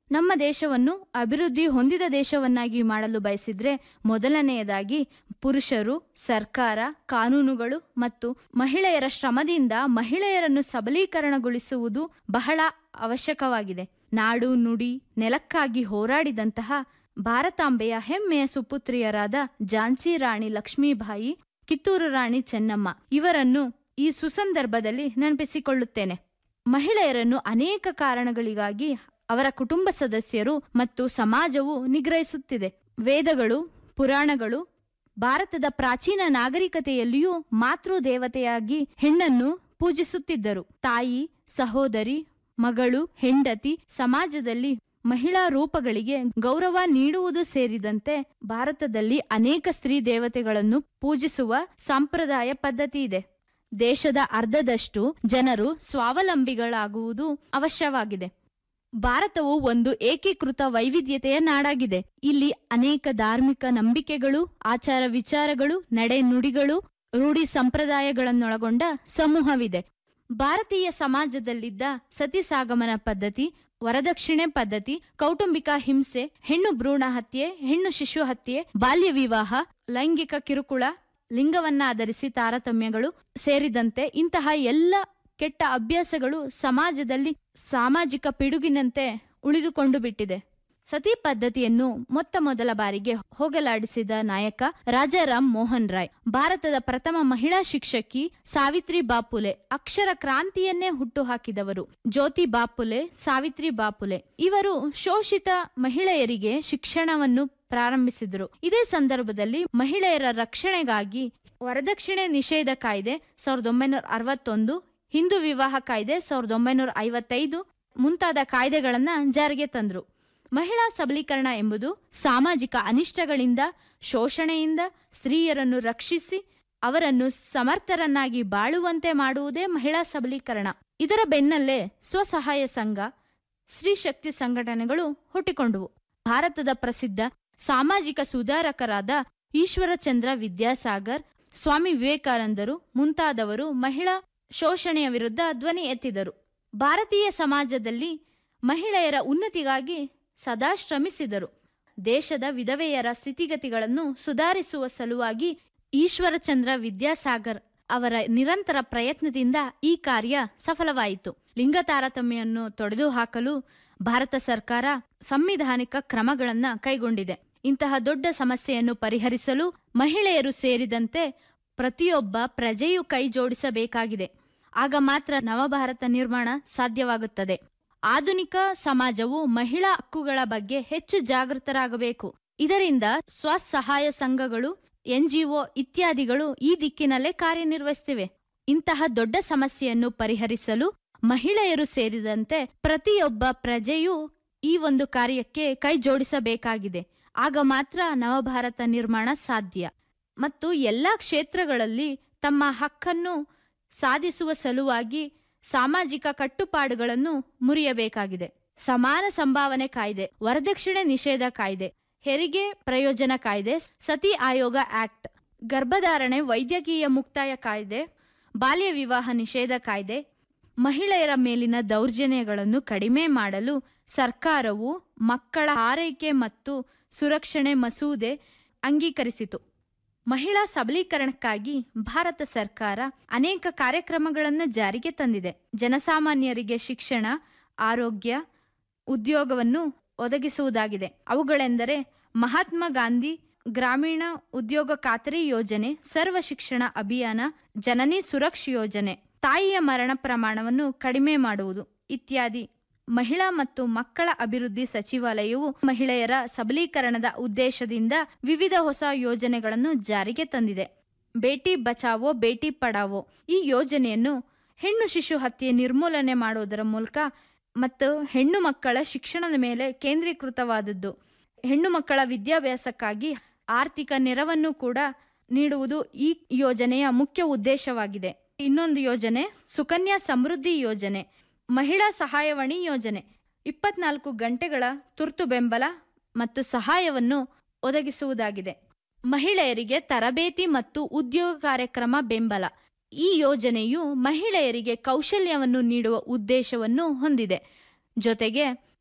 ನಮ್ಮ ದೇಶವನ್ನು ಅಭಿವೃದ್ಧಿ ಹೊಂದಿದ ದೇಶವನ್ನಾಗಿ ಮಾಡಲು ಬಯಸಿದ್ರೆ ಮೊದಲನೆಯದಾಗಿ ಪುರುಷರು ಸರ್ಕಾರ ಕಾನೂನುಗಳು ಮತ್ತು ಮಹಿಳೆಯರ ಶ್ರಮದಿಂದ ಮಹಿಳೆಯರನ್ನು ಸಬಲೀಕರಣಗೊಳಿಸುವುದು ಬಹಳ ಅವಶ್ಯಕವಾಗಿದೆ ನಾಡು ನುಡಿ ನೆಲಕ್ಕಾಗಿ ಹೋರಾಡಿದಂತಹ ಭಾರತಾಂಬೆಯ ಹೆಮ್ಮೆಯ ಸುಪುತ್ರಿಯರಾದ ಝಾನ್ಸಿ ರಾಣಿ ಲಕ್ಷ್ಮೀಬಾಯಿ ಕಿತ್ತೂರು ರಾಣಿ ಚೆನ್ನಮ್ಮ ಇವರನ್ನು ಈ ಸುಸಂದರ್ಭದಲ್ಲಿ ನೆನಪಿಸಿಕೊಳ್ಳುತ್ತೇನೆ ಮಹಿಳೆಯರನ್ನು ಅನೇಕ ಕಾರಣಗಳಿಗಾಗಿ ಅವರ ಕುಟುಂಬ ಸದಸ್ಯರು ಮತ್ತು ಸಮಾಜವು ನಿಗ್ರಹಿಸುತ್ತಿದೆ ವೇದಗಳು ಪುರಾಣಗಳು ಭಾರತದ ಪ್ರಾಚೀನ ನಾಗರಿಕತೆಯಲ್ಲಿಯೂ ಮಾತೃ ದೇವತೆಯಾಗಿ ಹೆಣ್ಣನ್ನು ಪೂಜಿಸುತ್ತಿದ್ದರು ತಾಯಿ ಸಹೋದರಿ ಮಗಳು ಹೆಂಡತಿ ಸಮಾಜದಲ್ಲಿ ಮಹಿಳಾ ರೂಪಗಳಿಗೆ ಗೌರವ ನೀಡುವುದು ಸೇರಿದಂತೆ ಭಾರತದಲ್ಲಿ ಅನೇಕ ಸ್ತ್ರೀ ದೇವತೆಗಳನ್ನು ಪೂಜಿಸುವ ಸಂಪ್ರದಾಯ ಪದ್ಧತಿ ಇದೆ ದೇಶದ ಅರ್ಧದಷ್ಟು ಜನರು ಸ್ವಾವಲಂಬಿಗಳಾಗುವುದು ಅವಶ್ಯವಾಗಿದೆ ಭಾರತವು ಒಂದು ಏಕೀಕೃತ ವೈವಿಧ್ಯತೆಯ ನಾಡಾಗಿದೆ ಇಲ್ಲಿ ಅನೇಕ ಧಾರ್ಮಿಕ ನಂಬಿಕೆಗಳು ಆಚಾರ ವಿಚಾರಗಳು ನಡೆ ನುಡಿಗಳು ರೂಢಿ ಸಂಪ್ರದಾಯಗಳನ್ನೊಳಗೊಂಡ ಸಮೂಹವಿದೆ ಭಾರತೀಯ ಸಮಾಜದಲ್ಲಿದ್ದ ಸತಿ ಸಾಗಮನ ಪದ್ಧತಿ ವರದಕ್ಷಿಣೆ ಪದ್ಧತಿ ಕೌಟುಂಬಿಕ ಹಿಂಸೆ ಹೆಣ್ಣು ಭ್ರೂಣ ಹತ್ಯೆ ಹೆಣ್ಣು ಶಿಶು ಹತ್ಯೆ ಬಾಲ್ಯ ವಿವಾಹ ಲೈಂಗಿಕ ಕಿರುಕುಳ ಲಿಂಗವನ್ನಾಧರಿಸಿ ತಾರತಮ್ಯಗಳು ಸೇರಿದಂತೆ ಇಂತಹ ಎಲ್ಲ ಕೆಟ್ಟ ಅಭ್ಯಾಸಗಳು ಸಮಾಜದಲ್ಲಿ ಸಾಮಾಜಿಕ ಪಿಡುಗಿನಂತೆ ಉಳಿದುಕೊಂಡು ಬಿಟ್ಟಿದೆ ಸತಿ ಪದ್ಧತಿಯನ್ನು ಮೊತ್ತ ಮೊದಲ ಬಾರಿಗೆ ಹೋಗಲಾಡಿಸಿದ ನಾಯಕ ರಾಜಾರಾಮ್ ಮೋಹನ್ ರಾಯ್ ಭಾರತದ ಪ್ರಥಮ ಮಹಿಳಾ ಶಿಕ್ಷಕಿ ಸಾವಿತ್ರಿ ಬಾಪುಲೆ ಅಕ್ಷರ ಕ್ರಾಂತಿಯನ್ನೇ ಹುಟ್ಟುಹಾಕಿದವರು ಜ್ಯೋತಿ ಬಾಪುಲೆ ಸಾವಿತ್ರಿ ಬಾಪುಲೆ ಇವರು ಶೋಷಿತ ಮಹಿಳೆಯರಿಗೆ ಶಿಕ್ಷಣವನ್ನು ಪ್ರಾರಂಭಿಸಿದರು ಇದೇ ಸಂದರ್ಭದಲ್ಲಿ ಮಹಿಳೆಯರ ರಕ್ಷಣೆಗಾಗಿ ವರದಕ್ಷಿಣೆ ನಿಷೇಧ ಕಾಯ್ದೆ ಸಾವಿರದ ಒಂಬೈನೂರ ಅರವತ್ತೊಂದು ಹಿಂದೂ ವಿವಾಹ ಕಾಯ್ದೆ ಸಾವಿರದ ಒಂಬೈನೂರ ಐವತ್ತೈದು ಮುಂತಾದ ಕಾಯ್ದೆಗಳನ್ನ ಜಾರಿಗೆ ತಂದ್ರು ಮಹಿಳಾ ಸಬಲೀಕರಣ ಎಂಬುದು ಸಾಮಾಜಿಕ ಅನಿಷ್ಟಗಳಿಂದ ಶೋಷಣೆಯಿಂದ ಸ್ತ್ರೀಯರನ್ನು ರಕ್ಷಿಸಿ ಅವರನ್ನು ಸಮರ್ಥರನ್ನಾಗಿ ಬಾಳುವಂತೆ ಮಾಡುವುದೇ ಮಹಿಳಾ ಸಬಲೀಕರಣ ಇದರ ಬೆನ್ನಲ್ಲೇ ಸ್ವಸಹಾಯ ಸಂಘ ಸ್ತ್ರೀ ಶಕ್ತಿ ಸಂಘಟನೆಗಳು ಹುಟ್ಟಿಕೊಂಡವು ಭಾರತದ ಪ್ರಸಿದ್ಧ ಸಾಮಾಜಿಕ ಸುಧಾರಕರಾದ ಈಶ್ವರಚಂದ್ರ ವಿದ್ಯಾಸಾಗರ್ ಸ್ವಾಮಿ ವಿವೇಕಾನಂದರು ಮುಂತಾದವರು ಮಹಿಳಾ ಶೋಷಣೆಯ ವಿರುದ್ಧ ಧ್ವನಿ ಎತ್ತಿದರು ಭಾರತೀಯ ಸಮಾಜದಲ್ಲಿ ಮಹಿಳೆಯರ ಉನ್ನತಿಗಾಗಿ ಸದಾ ಶ್ರಮಿಸಿದರು ದೇಶದ ವಿಧವೆಯರ ಸ್ಥಿತಿಗತಿಗಳನ್ನು ಸುಧಾರಿಸುವ ಸಲುವಾಗಿ ಈಶ್ವರಚಂದ್ರ ವಿದ್ಯಾಸಾಗರ್ ಅವರ ನಿರಂತರ ಪ್ರಯತ್ನದಿಂದ ಈ ಕಾರ್ಯ ಸಫಲವಾಯಿತು ಲಿಂಗ ತಾರತಮ್ಯವನ್ನು ತೊಡೆದುಹಾಕಲು ಭಾರತ ಸರ್ಕಾರ ಸಂವಿಧಾನಿಕ ಕ್ರಮಗಳನ್ನು ಕೈಗೊಂಡಿದೆ ಇಂತಹ ದೊಡ್ಡ ಸಮಸ್ಯೆಯನ್ನು ಪರಿಹರಿಸಲು ಮಹಿಳೆಯರು ಸೇರಿದಂತೆ ಪ್ರತಿಯೊಬ್ಬ ಪ್ರಜೆಯು ಕೈ ಜೋಡಿಸಬೇಕಾಗಿದೆ ಆಗ ಮಾತ್ರ ನವಭಾರತ ನಿರ್ಮಾಣ ಸಾಧ್ಯವಾಗುತ್ತದೆ ಆಧುನಿಕ ಸಮಾಜವು ಮಹಿಳಾ ಹಕ್ಕುಗಳ ಬಗ್ಗೆ ಹೆಚ್ಚು ಜಾಗೃತರಾಗಬೇಕು ಇದರಿಂದ ಸ್ವಸಹಾಯ ಸಂಘಗಳು ಎನ್ಜಿಒ ಇತ್ಯಾದಿಗಳು ಈ ದಿಕ್ಕಿನಲ್ಲೇ ಕಾರ್ಯನಿರ್ವಹಿಸುತ್ತಿವೆ ಇಂತಹ ದೊಡ್ಡ ಸಮಸ್ಯೆಯನ್ನು ಪರಿಹರಿಸಲು ಮಹಿಳೆಯರು ಸೇರಿದಂತೆ ಪ್ರತಿಯೊಬ್ಬ ಪ್ರಜೆಯೂ ಈ ಒಂದು ಕಾರ್ಯಕ್ಕೆ ಕೈ ಜೋಡಿಸಬೇಕಾಗಿದೆ ಆಗ ಮಾತ್ರ ನವಭಾರತ ನಿರ್ಮಾಣ ಸಾಧ್ಯ ಮತ್ತು ಎಲ್ಲಾ ಕ್ಷೇತ್ರಗಳಲ್ಲಿ ತಮ್ಮ ಹಕ್ಕನ್ನು ಸಾಧಿಸುವ ಸಲುವಾಗಿ ಸಾಮಾಜಿಕ ಕಟ್ಟುಪಾಡುಗಳನ್ನು ಮುರಿಯಬೇಕಾಗಿದೆ ಸಮಾನ ಸಂಭಾವನೆ ಕಾಯ್ದೆ ವರದಕ್ಷಿಣೆ ನಿಷೇಧ ಕಾಯ್ದೆ ಹೆರಿಗೆ ಪ್ರಯೋಜನ ಕಾಯ್ದೆ ಸತಿ ಆಯೋಗ ಆಕ್ಟ್ ಗರ್ಭಧಾರಣೆ ವೈದ್ಯಕೀಯ ಮುಕ್ತಾಯ ಕಾಯ್ದೆ ಬಾಲ್ಯ ವಿವಾಹ ನಿಷೇಧ ಕಾಯ್ದೆ ಮಹಿಳೆಯರ ಮೇಲಿನ ದೌರ್ಜನ್ಯಗಳನ್ನು ಕಡಿಮೆ ಮಾಡಲು ಸರ್ಕಾರವು ಮಕ್ಕಳ ಆರೈಕೆ ಮತ್ತು ಸುರಕ್ಷಣೆ ಮಸೂದೆ ಅಂಗೀಕರಿಸಿತು ಮಹಿಳಾ ಸಬಲೀಕರಣಕ್ಕಾಗಿ ಭಾರತ ಸರ್ಕಾರ ಅನೇಕ ಕಾರ್ಯಕ್ರಮಗಳನ್ನು ಜಾರಿಗೆ ತಂದಿದೆ ಜನಸಾಮಾನ್ಯರಿಗೆ ಶಿಕ್ಷಣ ಆರೋಗ್ಯ ಉದ್ಯೋಗವನ್ನು ಒದಗಿಸುವುದಾಗಿದೆ ಅವುಗಳೆಂದರೆ ಮಹಾತ್ಮ ಗಾಂಧಿ ಗ್ರಾಮೀಣ ಉದ್ಯೋಗ ಖಾತರಿ ಯೋಜನೆ ಸರ್ವ ಶಿಕ್ಷಣ ಅಭಿಯಾನ ಜನನಿ ಸುರಕ್ಷ ಯೋಜನೆ ತಾಯಿಯ ಮರಣ ಪ್ರಮಾಣವನ್ನು ಕಡಿಮೆ ಮಾಡುವುದು ಇತ್ಯಾದಿ ಮಹಿಳಾ ಮತ್ತು ಮಕ್ಕಳ ಅಭಿವೃದ್ಧಿ ಸಚಿವಾಲಯವು ಮಹಿಳೆಯರ ಸಬಲೀಕರಣದ ಉದ್ದೇಶದಿಂದ ವಿವಿಧ ಹೊಸ ಯೋಜನೆಗಳನ್ನು ಜಾರಿಗೆ ತಂದಿದೆ ಬೇಟಿ ಬಚಾವೋ ಬೇಟಿ ಪಡಾವೋ ಈ ಯೋಜನೆಯನ್ನು ಹೆಣ್ಣು ಶಿಶು ಹತ್ಯೆ ನಿರ್ಮೂಲನೆ ಮಾಡುವುದರ ಮೂಲಕ ಮತ್ತು ಹೆಣ್ಣು ಮಕ್ಕಳ ಶಿಕ್ಷಣದ ಮೇಲೆ ಕೇಂದ್ರೀಕೃತವಾದದ್ದು ಹೆಣ್ಣು ಮಕ್ಕಳ ವಿದ್ಯಾಭ್ಯಾಸಕ್ಕಾಗಿ ಆರ್ಥಿಕ ನೆರವನ್ನು ಕೂಡ ನೀಡುವುದು ಈ ಯೋಜನೆಯ ಮುಖ್ಯ ಉದ್ದೇಶವಾಗಿದೆ ಇನ್ನೊಂದು ಯೋಜನೆ ಸುಕನ್ಯಾ ಸಮೃದ್ಧಿ ಯೋಜನೆ ಮಹಿಳಾ ಸಹಾಯವಾಣಿ ಯೋಜನೆ ಇಪ್ಪತ್ನಾಲ್ಕು ಗಂಟೆಗಳ ತುರ್ತು ಬೆಂಬಲ ಮತ್ತು ಸಹಾಯವನ್ನು ಒದಗಿಸುವುದಾಗಿದೆ ಮಹಿಳೆಯರಿಗೆ ತರಬೇತಿ ಮತ್ತು ಉದ್ಯೋಗ ಕಾರ್ಯಕ್ರಮ ಬೆಂಬಲ ಈ ಯೋಜನೆಯು ಮಹಿಳೆಯರಿಗೆ ಕೌಶಲ್ಯವನ್ನು ನೀಡುವ ಉದ್ದೇಶವನ್ನು ಹೊಂದಿದೆ ಜೊತೆಗೆ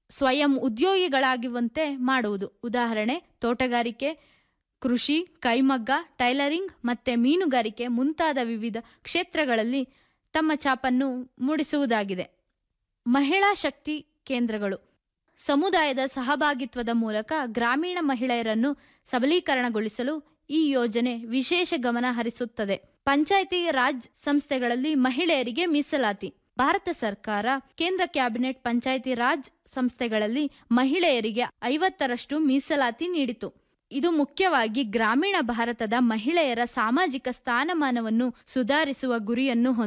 ಸ್ವಯಂ ಉದ್ಯೋಗಿಗಳಾಗುವಂತೆ ಮಾಡುವುದು ಉದಾಹರಣೆ ತೋಟಗಾರಿಕೆ ಕೃಷಿ ಕೈಮಗ್ಗ ಟೈಲರಿಂಗ್ ಮತ್ತೆ ಮೀನುಗಾರಿಕೆ ಮುಂತಾದ ವಿವಿಧ ಕ್ಷೇತ್ರಗಳಲ್ಲಿ ತಮ್ಮ ಛಾಪನ್ನು ಮೂಡಿಸುವುದಾಗಿದೆ ಮಹಿಳಾ ಶಕ್ತಿ ಕೇಂದ್ರಗಳು ಸಮುದಾಯದ ಸಹಭಾಗಿತ್ವದ ಮೂಲಕ ಗ್ರಾಮೀಣ ಮಹಿಳೆಯರನ್ನು ಸಬಲೀಕರಣಗೊಳಿಸಲು ಈ ಯೋಜನೆ ವಿಶೇಷ ಗಮನ ಹರಿಸುತ್ತದೆ ಪಂಚಾಯಿತಿ ರಾಜ್ ಸಂಸ್ಥೆಗಳಲ್ಲಿ ಮಹಿಳೆಯರಿಗೆ ಮೀಸಲಾತಿ ಭಾರತ ಸರ್ಕಾರ ಕೇಂದ್ರ ಕ್ಯಾಬಿನೆಟ್ ಪಂಚಾಯಿತಿ ರಾಜ್ ಸಂಸ್ಥೆಗಳಲ್ಲಿ ಮಹಿಳೆಯರಿಗೆ ಐವತ್ತರಷ್ಟು ಮೀಸಲಾತಿ ನೀಡಿತು ಇದು ಮುಖ್ಯವಾಗಿ ಗ್ರಾಮೀಣ ಭಾರತದ ಮಹಿಳೆಯರ ಸಾಮಾಜಿಕ ಸ್ಥಾನಮಾನವನ್ನು ಸುಧಾರಿಸುವ ಗುರಿಯನ್ನು ಹೊಂದಿದೆ